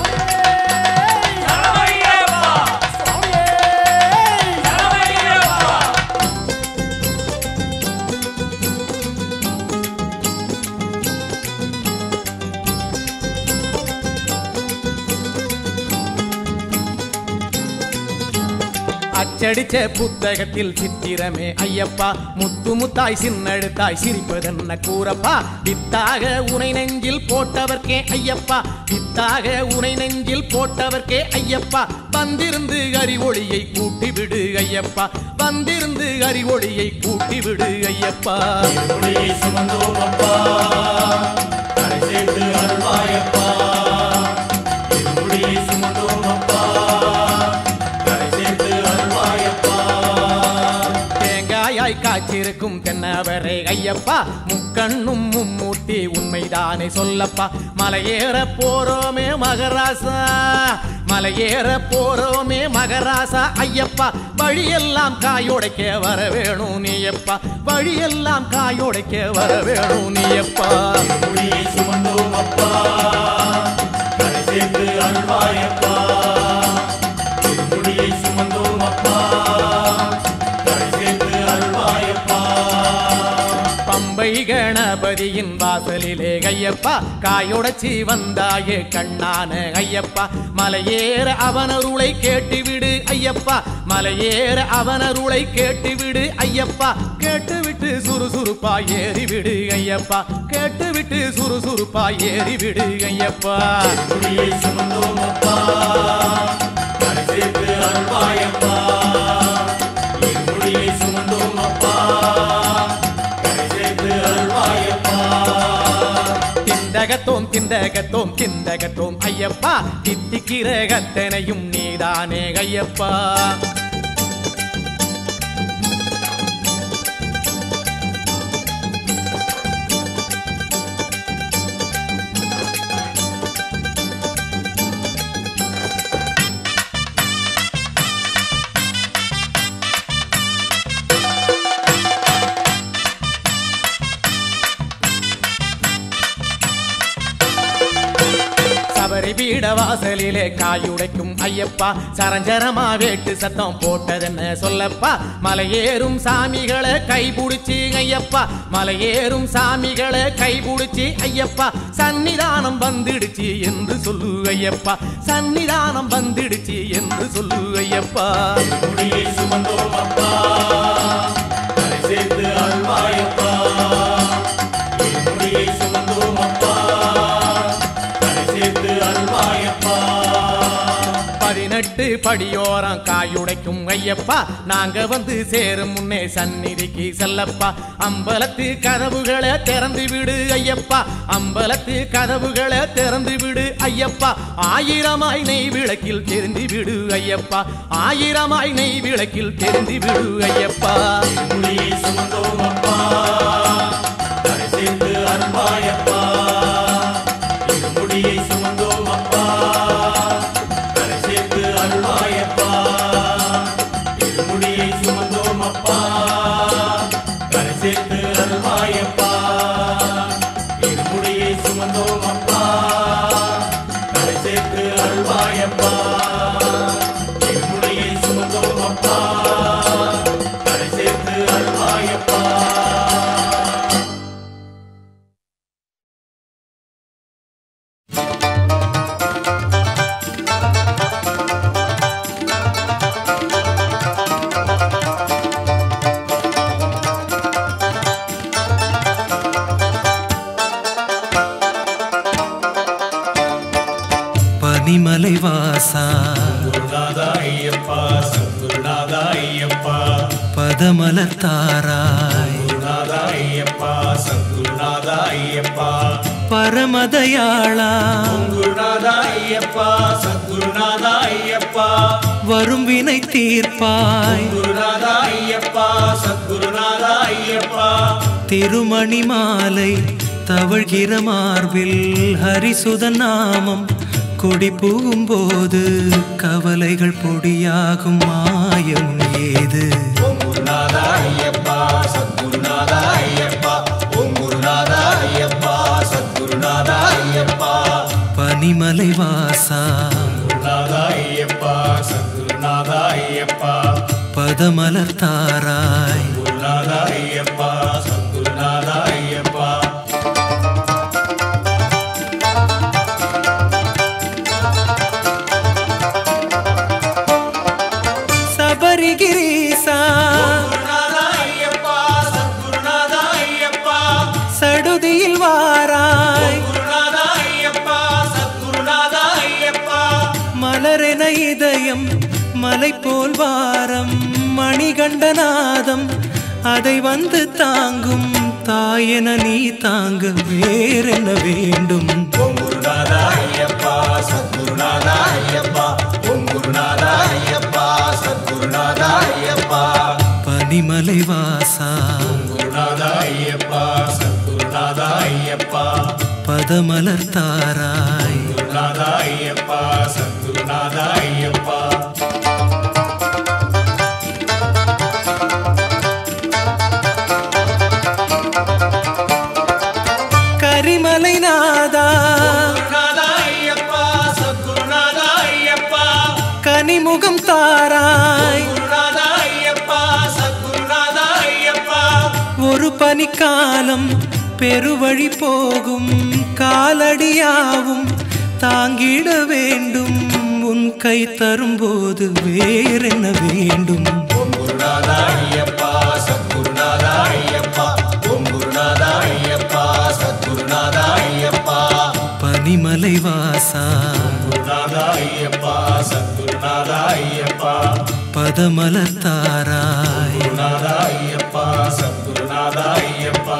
சரணமையப்பா சரணமையப்பா அச்சடிச்ச புத்தகத்தில் சித்திரமே ஐயப்பா முத்து முத்தாய் சின்னெழுத்தாய் சிரிப்பதென்ன கூறப்பா வித்தாக உனை நெஞ்சில் போட்டவர்க்கே ஐயப்பா வித்தாக உனை நெஞ்சில் போட்டவர்க்கே ஐயப்பா வந்திருந்து அறிவொளியை கூட்டி விடு ஐயப்பா வந்திருந்து அறிவொளியை கூட்டி விடு ஐயப்பா முடியை சுமந்தோம் அப்பா கரை சேர்த்து அருள்வாயப்பா முடியை சுமந்தோம் அப்பா கரை சேர்த்து அருள்வாயப்பா தேங்காயாய் காய்ச்சிருக்கும் தென்னவரே ஐயப்பா முக்கண்ணும் மும்மூர்த்தி உண்மைதானே சொல்லப்பா மலையேற போறோமே மகராசா மலையேற போறோமே மகராசா ஐயப்பா வழியெல்லாம் காயோடைக்க வர வேணும் நீயப்பா வழியெல்லாம் காயோடைக்க வர வேணும் நீயப்பா முடியை சுமந்தோம் அப்பா கரை சேர்த்து அருள்வாயப்பா முடியை சுமந்தோம் அப்பா கரை சேர்த்து அருள்வாயப்பா பம்பை கணபதியின் வாசலிலே ஐயப்பா காயுடைச்சி வந்தாயே கண்ணான ஐயப்பா மலையேற அவனருளை கேட்டுவிடு ஐயப்பா மலையேற அவனருளை கேட்டுவிடு ஐயப்பா கேட்டுவிட்டு சுறுசுறுப்பா ஏறிவிடு ஐயப்பா கேட்டுவிட்டு சுறுசுறுப்பா ஏறிவிடு ஐயப்பா முடியை சுமந்தோம் அப்பா கரை சேர்த்து அருள்வாயப்பா முடியை சுமந்தோம் அப்பா கரை சேர்த்து அருள்வாயப்பா திண்டகத்தோம் திண்டகத்தோம் திண்டகத்தோம் ஐயப்பா தித்திக்கிற கத்தனையும் நீதானே ஐயப்பா சபரி பீட வாசலில் கண்களிலே காயுடைக்கும் ஐயப்பா சரஞ்சரமா வேட்டு சத்தம் போட்டதென்ன சொல்லப்பா மலையேறும் சாமிகளை கைபிடிச்சி ஐயப்பா மலையேறும் சாமிகளை கைபிடிச்சி ஐயப்பா சன்னிதானம் வந்துடுச்சு என்று சொல்லு ஐயப்பா சன்னிதானம் வந்துடுச்சு என்று சொல்லு ஐயப்பா முடியை சுமந்தோம் அப்பா கரை சேர்த்து அருள்வாயப்பா முடியை சுமந்தோம் அப்பா கரை சேர்த்து அருள்வாயப்பா பதினெட்டு படியோரம் காயுடைக்கும் ஐயப்பா நாங்க வந்து சேரும் முன்னே சந்நிதிக்கு செல்லப்பா அம்பலத்து கதவுகளை திறந்து விடு ஐயப்பா அம்பலத்து கதவுகளை திறந்து விடு ஐயப்பா ஆயிரமாய் நெய் விளக்கில் தெரிந்து விடு ஐயப்பா ஆயிரமாய் நெய் விளக்கில் தெரிந்து விடு ஐயப்பா முடியை சுமந்தோம் அப்பா கரை சேர்த்து அருள்வாயப்பா முடியை சுமந்தோம் அப்பா கரை சேர்த்து அருள்வாயப்பா முடியை சுமந்தோம் அப்பா கரை சேர்த்து அருள்வாயப்பா முடியை சுமந்தோம் அப்பா கரை சேர்த்து அருள்வாயப்பா முடியை சுமந்தோம் அப்பா கரை சேர்த்து அருள்வாயப்பா பனிமலை வாசா குருநாதா ஐயப்பா சத்குருநாதா ஐயப்பா பதமலர் தாராய் குருநாதா ஐயப்பா சத்குருநாதா ஐயப்பா பரமதயாளா குருநாதா ஐயப்பா சத்குருநாதா ஐயப்பா வரும் வினை தீர்ப்பாய் குருநாதா ஐயப்பா சத்குருநாதா ஐயப்பா திருமணி மாலை தவழ்கிற மார்பில் ஹரிசுத நாமம் கொடி போது கவலைகள் பொடியாகும் மாயம் ஏது ஓம் குருநாதா ஐயப்பா சத்குருநாதா ஐயப்பா ஓம் குருநாதா ஐயப்பா சத்குருநாதா ஐயப்பா பனிமலை வாசா குருநாதா ஐயப்பா சத்குருநாதா ஐயப்பா பதமலர் தாராய் குருநாதா ஐயப்பா சத்குருநாதா ஐயப்பா சபரிகிரீசா குருநாதா ஐயப்பா சத்குருநாதா ஐயப்பா சடுதியில் வாராய் குருநாதா ஐயப்பா சத்குருநாதா ஐயப்பா மலரென இதயம் மலை போல் வாரம் மணிகண்டநாதம் அதை வந்து தாங்கும் தாயென நீ தாங்க வேறென்ன வேண்டும் ஓம் குருநாதா ஐயப்பா சத்குருநாதா ஐயப்பா ஓம் குருநாதா ஐயப்பா சத்குருநாதா ஐயப்பா பனிமலை வாசா குருநாதா ஐயப்பா சத்குருநாதா ஐயப்பா பதமலர் தாராய் குருநாதா ஐயப்பா சத்குருநாதா ஐயப்பா கரிமலை நாதா குருநாதா ஐயப்பா சத்குருநாதா ஐயப்பா கனிமுகம் தாராய் குருநாதா ஐயப்பா சத்குருநாதா ஐயப்பா ஒரு பனிக்காலம் பெருவழி போகும் காலடியாவும் தாங்கிட வேண்டும் உன் கை தரும்போது வேறென்ன வேண்டும் ஓம் குருநாதா ஐயப்பா சத்குருநாதா ஐயப்பா ஓம் குருநாதா ஐயப்பா சத்குருநாதா ஐயப்பா பனிமலை வாசா குருநாதா ஐயப்பா சத்குருநாதா ஐயப்பா பதமலர் தாராய் குருநாதா ஐயப்பா சத்குருநாதா ஐயப்பா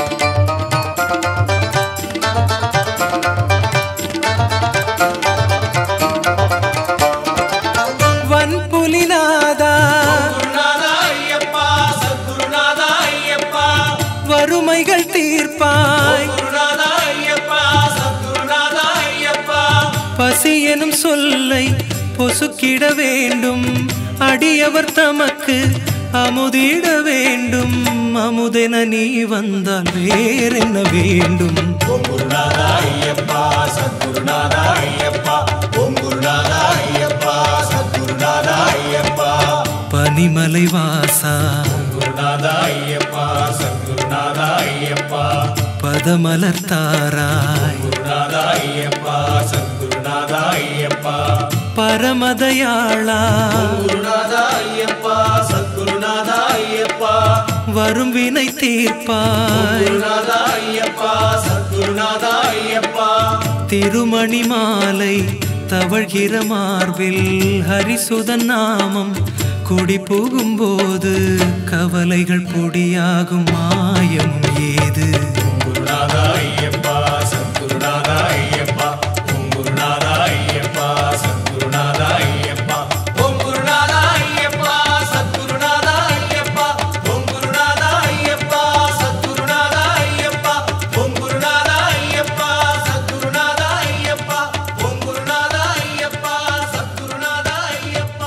வன்புலிநாதா குருநாதா ஐயப்பா சத்குருநாதா ஐயப்பா வறுமைகள் தீர்ப்பாய் குருநாதா ஐயப்பா சத்குருநாதா ஐயப்பா பசி எனும் சொல்லை பொசுக்கிட வேண்டும் அடியவர் தமக்கு அமுதிட வேண்டும் அமுதென நீ வந்தால் வேறென்ன வேண்டும் ஓம் குருநாதா ஐயப்பா சத்குருநாதா ஐயப்பா ஓம் குருநாதா பனிமலை வாசா குருநாதா ஐயப்பா சத்குருநாதா ஐயப்பா பதமலர் தாராய் குருநாதா ஐயப்பா சத்குருநாதா ஐயப்பா பரமதயாளா குருநாதா ஐயப்பா சத்குருநாதா ஐயப்பா வரும் வினை தீர்ப்பாய் குருநாதா ஐயப்பா சத்குருநாதா ஐயப்பா திருமணி மாலை தவழ்கிற மார்பில் ஹரிசுதன் நாமம் குடி போகும்போது கவலைகள் பொடியாகும் மாயம் ஏது குருநாதா ஐயப்பா சத்குருநாதா ஐயப்பா ஓம் குருநாதா ஐயப்பா சத்குருநாதா ஐயப்பா ஓம் குருநாதா ஐயப்பா சத்குருநாதா ஐயப்பா ஓம் குருநாதா ஐயப்பா சத்குருநாதா ஐயப்பா ஓம் குருநாதா ஐயப்பா சத்குருநாதா ஐயப்பா ஓம் குருநாதா ஐயப்பா சத்குருநாதா ஐயப்பா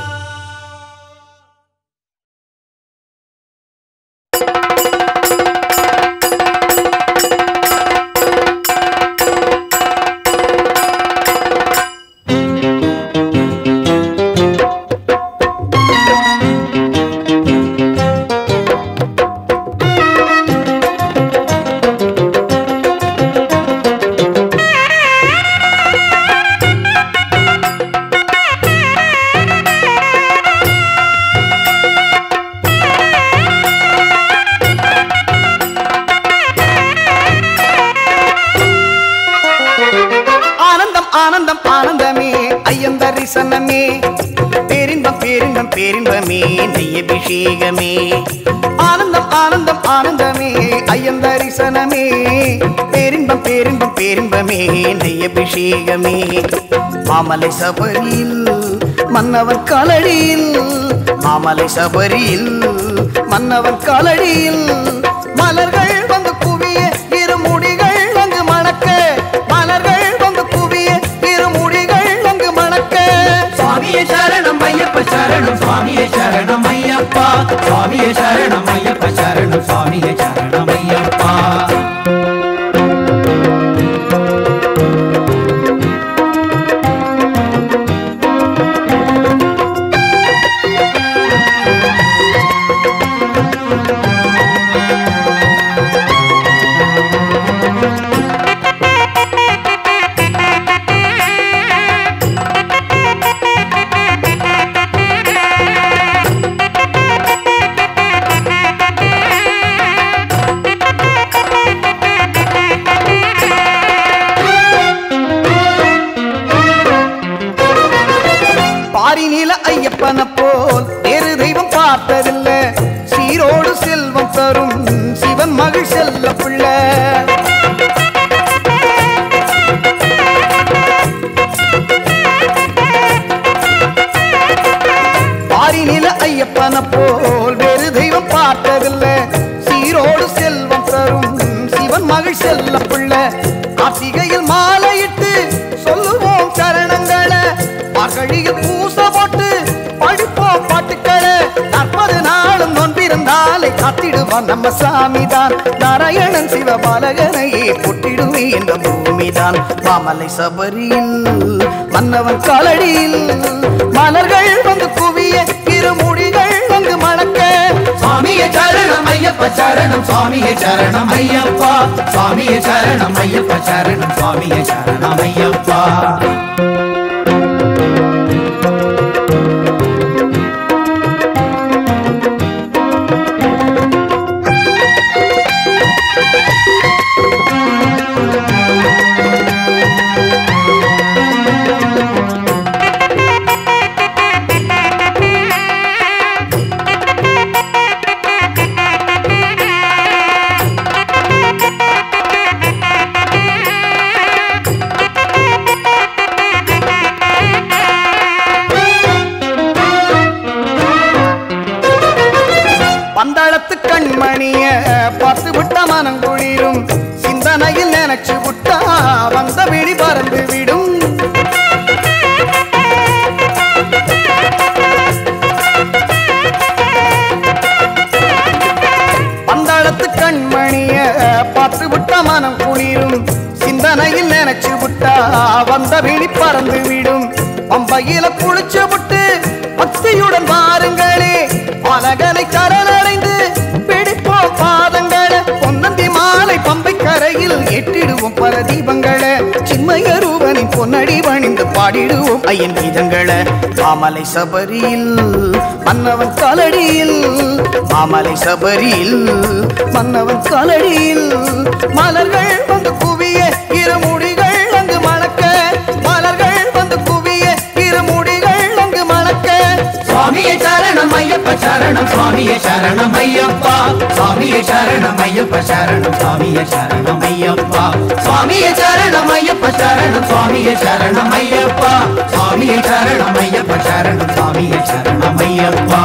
ஆனந்தம் ஆனந்தம் ஆனந்தமே ஐயம் தரிசனமே பேரின்பம் பேரின்பம் பேரின்பமே நெய்யபிஷேகமே ஆனந்தம் ஆனந்தம் ஆனந்தமே ஐயம் தரிசனமே பேரின்பம் பேரின்பம் பேரின்பமே நெய்யபிஷேகமே மாமலை சபரியில் மன்னவன் காலடியில் மாமலை சபரியில் மன்னவன் காலடியில் மலர்கள் வந்து குவிய இருமுடிகள் அங்கு மணக்க மலர்கள் வந்து குவிய இருமுடிகள் அங்கு மணக்க சுவாமியே சரணம் ஐயப்ப சரணம் சுவாமியே சரணம் ஐயப்பா சுவாமியே சரணம் ஐயப்ப சரணம் சுவாமியே சரணம் ஐயப்பா பாரிநில ஐயப்பன போல் வேறு தெய்வம் பார்த்ததில்ல சீரோடு செல்வம் தரும் சிவன் மகிழ் செல்ல பிள்ளை பாரிநில ஐயப்பன போல் வேறு தெய்வம் பார்த்ததில்ல சீரோடு செல்வம் தரும் சிவன் மகிழ் செல்ல பிள்ளை கார்த்திகையில் மாலையிட்டு சொல்லுவோம் சரணங்களை மகளில் பூச போட்டு படிப்போம் பாட்டுக்களை நாற்பது நாளும் நொன்பிருந்தாலே காத்திடுவான் நம்ம சாமிதான் நாராயணன் சிவபாலகனையே பொட்டிடுவே இந்த பூமிதான் மாமலை சபரியில் மன்னவன் காலடியில் மலர்கள் வந்து குவிய இருமுடிகள் அங்கு மணக்க சுவாமியே சரணம் ஐயப்ப சரணம் சுவாமியே சரணம் ஐயப்பா சுவாமியே சரணம் ஐயப்ப சரணம் சுவாமியே சரணம் ஐயப்பா பந்தளத்து கண்மணிய பார்த்து விட்ட மனம் குளிரும் சிந்தனையில் நினைச்சு விட்டா வந்த விழி பறந்து விடும் பந்தளத்து கண்மணிய பார்த்து விட்ட மனம் குளிரும் சிந்தனையில் நினைச்சு விட்டா வந்த விழி பறந்து விடும் பம்பையில குளிச்சு விட்டு பக்தியுடன் வாருங்களே மலகலை சரணடைந்து பிடிப்போம் பாதங்களை பொன்னந்தி மாலை பம்பை கரையில் எட்டிடுவோம் பல தீபங்களை சின்மயரூபனின் பொன்னடி பணிந்து பாடிடுவோம் ஐயன் கீதங்களை மாமலை சபரியில் மன்னவன் காலடியில் மாமலை சபரியில் மன்னவன் காலடியில் மலர்கள் வந்து குவிய இருமுடிகள் அங்கு மணக்க மலர்கள் வந்து குவிய இருமுடிகள் அங்கு மணக்க சுவாமியே சரணம் ஐயப்ப சரணம் சுவாமியே சரணம் ஐயப்பா சுவாமியே சரணம் ஐயப்ப சரணம் சுவாமியே சரணம் ஐயப்பா சுவாமியே சரணம் ஐயப்ப சரணம் சுவாமியே சரணம் ஐயப்பா சுவாமியே சரணம் ஐயப்ப சரணம் சுவாமியே சரணம் ஐயப்பா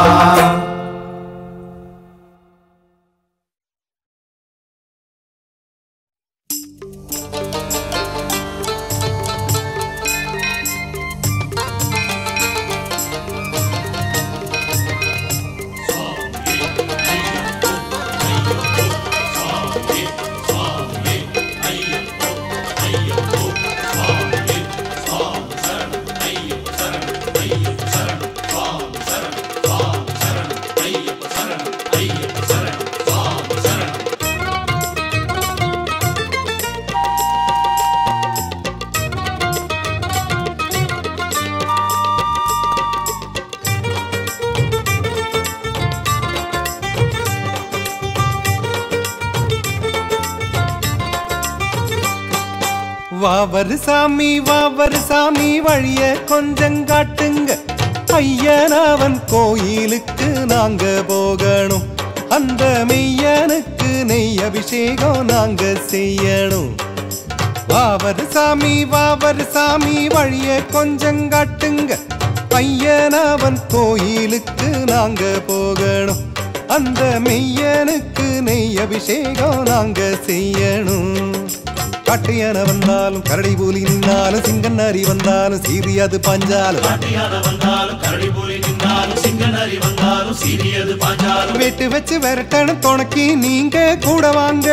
வாவர் சாமி வாவர் சாமி வழிய கொஞ்சம் காட்டுங்க ஐயனவன் கோயிலுக்கு நாங்க போகணும் அந்த மெய்யனுக்கு நெய் அபிஷேகம் நாங்க செய்யணும் வாவர் சாமி வாவர் சாமி வழிய கொஞ்சம் காட்டுங்க ஐயனவன் கோயிலுக்கு நாங்க போகணும் அந்த மெய்யனுக்கு நெய் அபிஷேகம் நாங்க செய்யணும் காட்டையான வந்தாலும் கரடி பூலி நின்னாலும் சிங்கன்னாரி வந்தாலும் சீரியாது பாஞ்சாலும் காட்டியான வந்தாலும் கரடி புலி நின்றாலும் சிங்கநரி வந்தாலும் சீரியது பாஞ்சாலும் வெட்டு வச்சு விரட்டணும் துணைக்கி நீங்க கூட வாங்க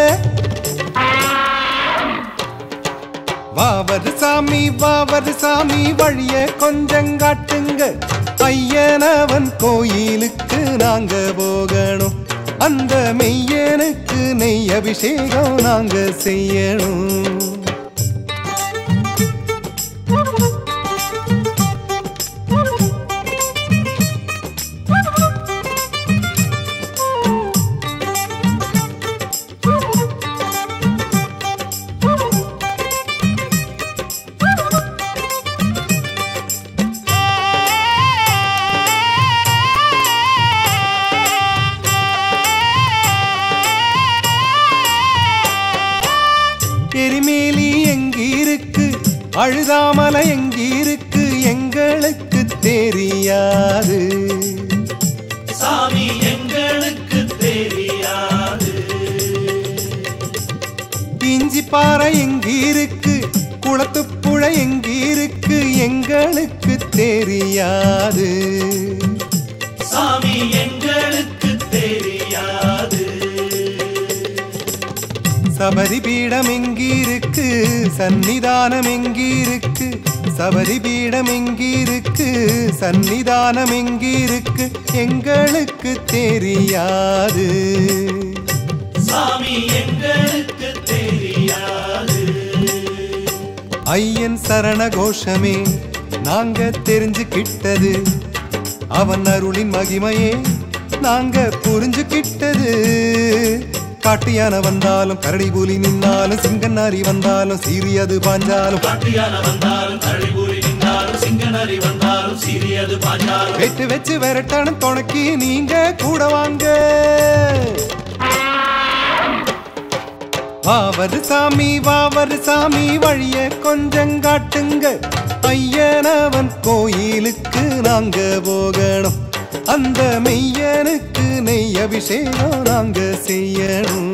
வாவர் சாமி வாவர் சாமி வழிய கொஞ்சம் காட்டுங்க ஐயனவன் கோயிலுக்கு நாங்க போகணும் அந்த மெய்யனுக்கு நெய் அபிஷேகம் நாங்க செய்யணும் எரிமேலி எங்கிருக்கு அழுதாமலை எங்கிருக்கு எங்களுக்கு தெரியாது சாமி எங்களுக்கு தெரியாது இஞ்சி பாறை எங்கிருக்கு குளத்துப்புழை எங்கிருக்கு எங்களுக்கு தெரியாது சாமி எங்களுக்கு தெரியாது சபரி பீடம் எங்கிருக்கு சந்நிதானம் எங்கிருக்கு சபரி பீடம் எங்கிருக்கு சந்நிதானம் எங்கிருக்கு எங்களுக்கு தெரியாது சாமி எங்களுக்கு தெரியாது ஐயன் சரண கோஷமே நாங்க தெரிஞ்சுக்கிட்டது அவன் அருளின் மகிமையே நாங்க புரிஞ்சுக்கிட்டது காட்டியான வந்தாலும் கரடி புலி நின்னாலும் சிங்கன்னாரி வந்தாலும் சீரியது பாஞ்சாலும் காட்டியான வந்தாலும் கரடி புலி நின்றாலும் சிங்கநரி வந்தாலும் சீரியது பாஞ்சாலும் வெட்டு வச்சு விரட்டணும் துணைக்கி நீங்க கூட வாங்க வாவர் சாமி வாவர் சாமி வழிய கொஞ்சம் காட்டுங்க ஐயனவன் கோயிலுக்கு நாங்க போகணும் அந்த மெய்யனுக்கு நெய் அபிஷேகம் நாங்க செய்யணும்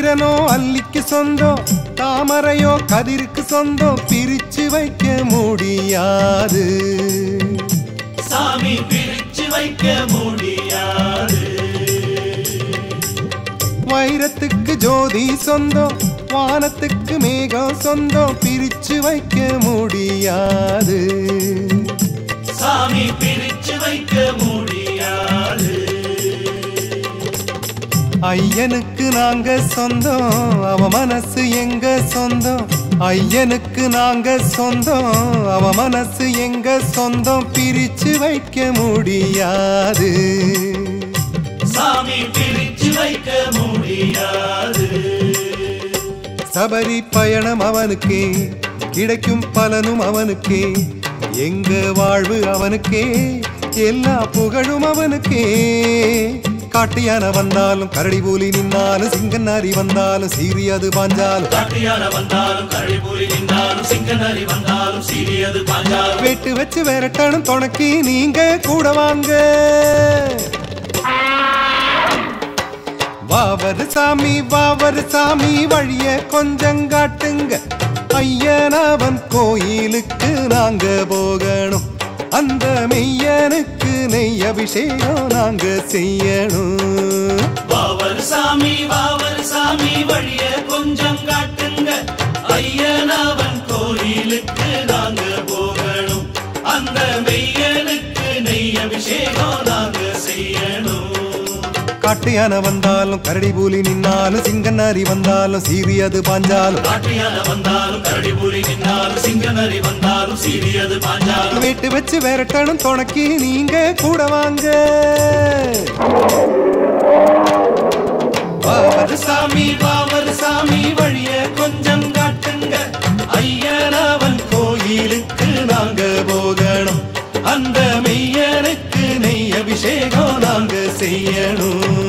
சந்திரனோ அல்லிக்கு சொந்தம் தாமரையோ கதிருக்கு சொந்தம் பிரிச்சு வைக்க முடியாது சாமி பிரிச்சு வைக்க முடியாது வைரத்துக்கு ஜோதி சொந்தம் வானத்துக்கு மேகம் சொந்தம் பிரிச்சு வைக்க முடியாது சாமி பிரிச்சு வைக்க முடியாது ஐயனுக்கு நாங்க சொந்தம் அவ மனசு எங்க சொந்தம் ஐயனுக்கு நாங்க சொந்தம் அவ மனசு எங்க சொந்தம் பிரிச்சு வைக்க முடியாது சாமி பிரிச்சு வைக்க முடியாது சபரி பயணம் அவனுக்கே கிடைக்கும் பலனும் அவனுக்கே எங்க வாழ்வு அவனுக்கே எல்லா புகழும் அவனுக்கே காட்டியான வந்தாலும் கரடி பூலி நின்னாலும் சிங்கநாரி வந்தாலும் சீரியது பாஞ்சாலும் காட்டியான வந்தாலும் கழிபுரி நின்றாலும் சிங்கநரி வந்தாலும் சீரியது பாஞ்சாலும் வெட்டு வச்சு விரட்டணும் துணைக்கு நீங்க கூட வாங்க வாவர் சாமி வாவர் சாமி வழிய கொஞ்சம் காட்டுங்க ஐயனவன் கோயிலுக்கு நாங்க போகணும் அந்த மெய்யனுக்கு நெய் அபிஷேகம் நாங்க செய்யணும் வாவர் சாமி வாவர் சாமி வழிய கொஞ்சம் காட்டுங்க ஐயனவன் கோயிலுக்கு நாங்க போகணும் அந்த மெய்யனுக்கு நெய் அபிஷேகம் நாங்க செய்யணும் காட்டு வந்தாலும் கரடி பூலி நின்னாலும் சிங்கநாரி வந்தாலும் சீரியது பாஞ்சாலும் காட்டியான வந்தாலும் கரடிபுரி நின்னாலும் சிங்கநரி வந்தாலும் சீரியது பாஞ்சாலும் வீட்டு வச்சு விரட்டணும் துணைக்கு நீங்க கூட வாங்க வாவர் சாமி வாவர் சாமி வழிய கொஞ்சம் காட்டுங்க ஐயனவன் கோயிலுக்கு நாங்க போகணும் அந்த மெய்யனுக்கு நெய் அபிஷேகம் நாங்க செய்யணும்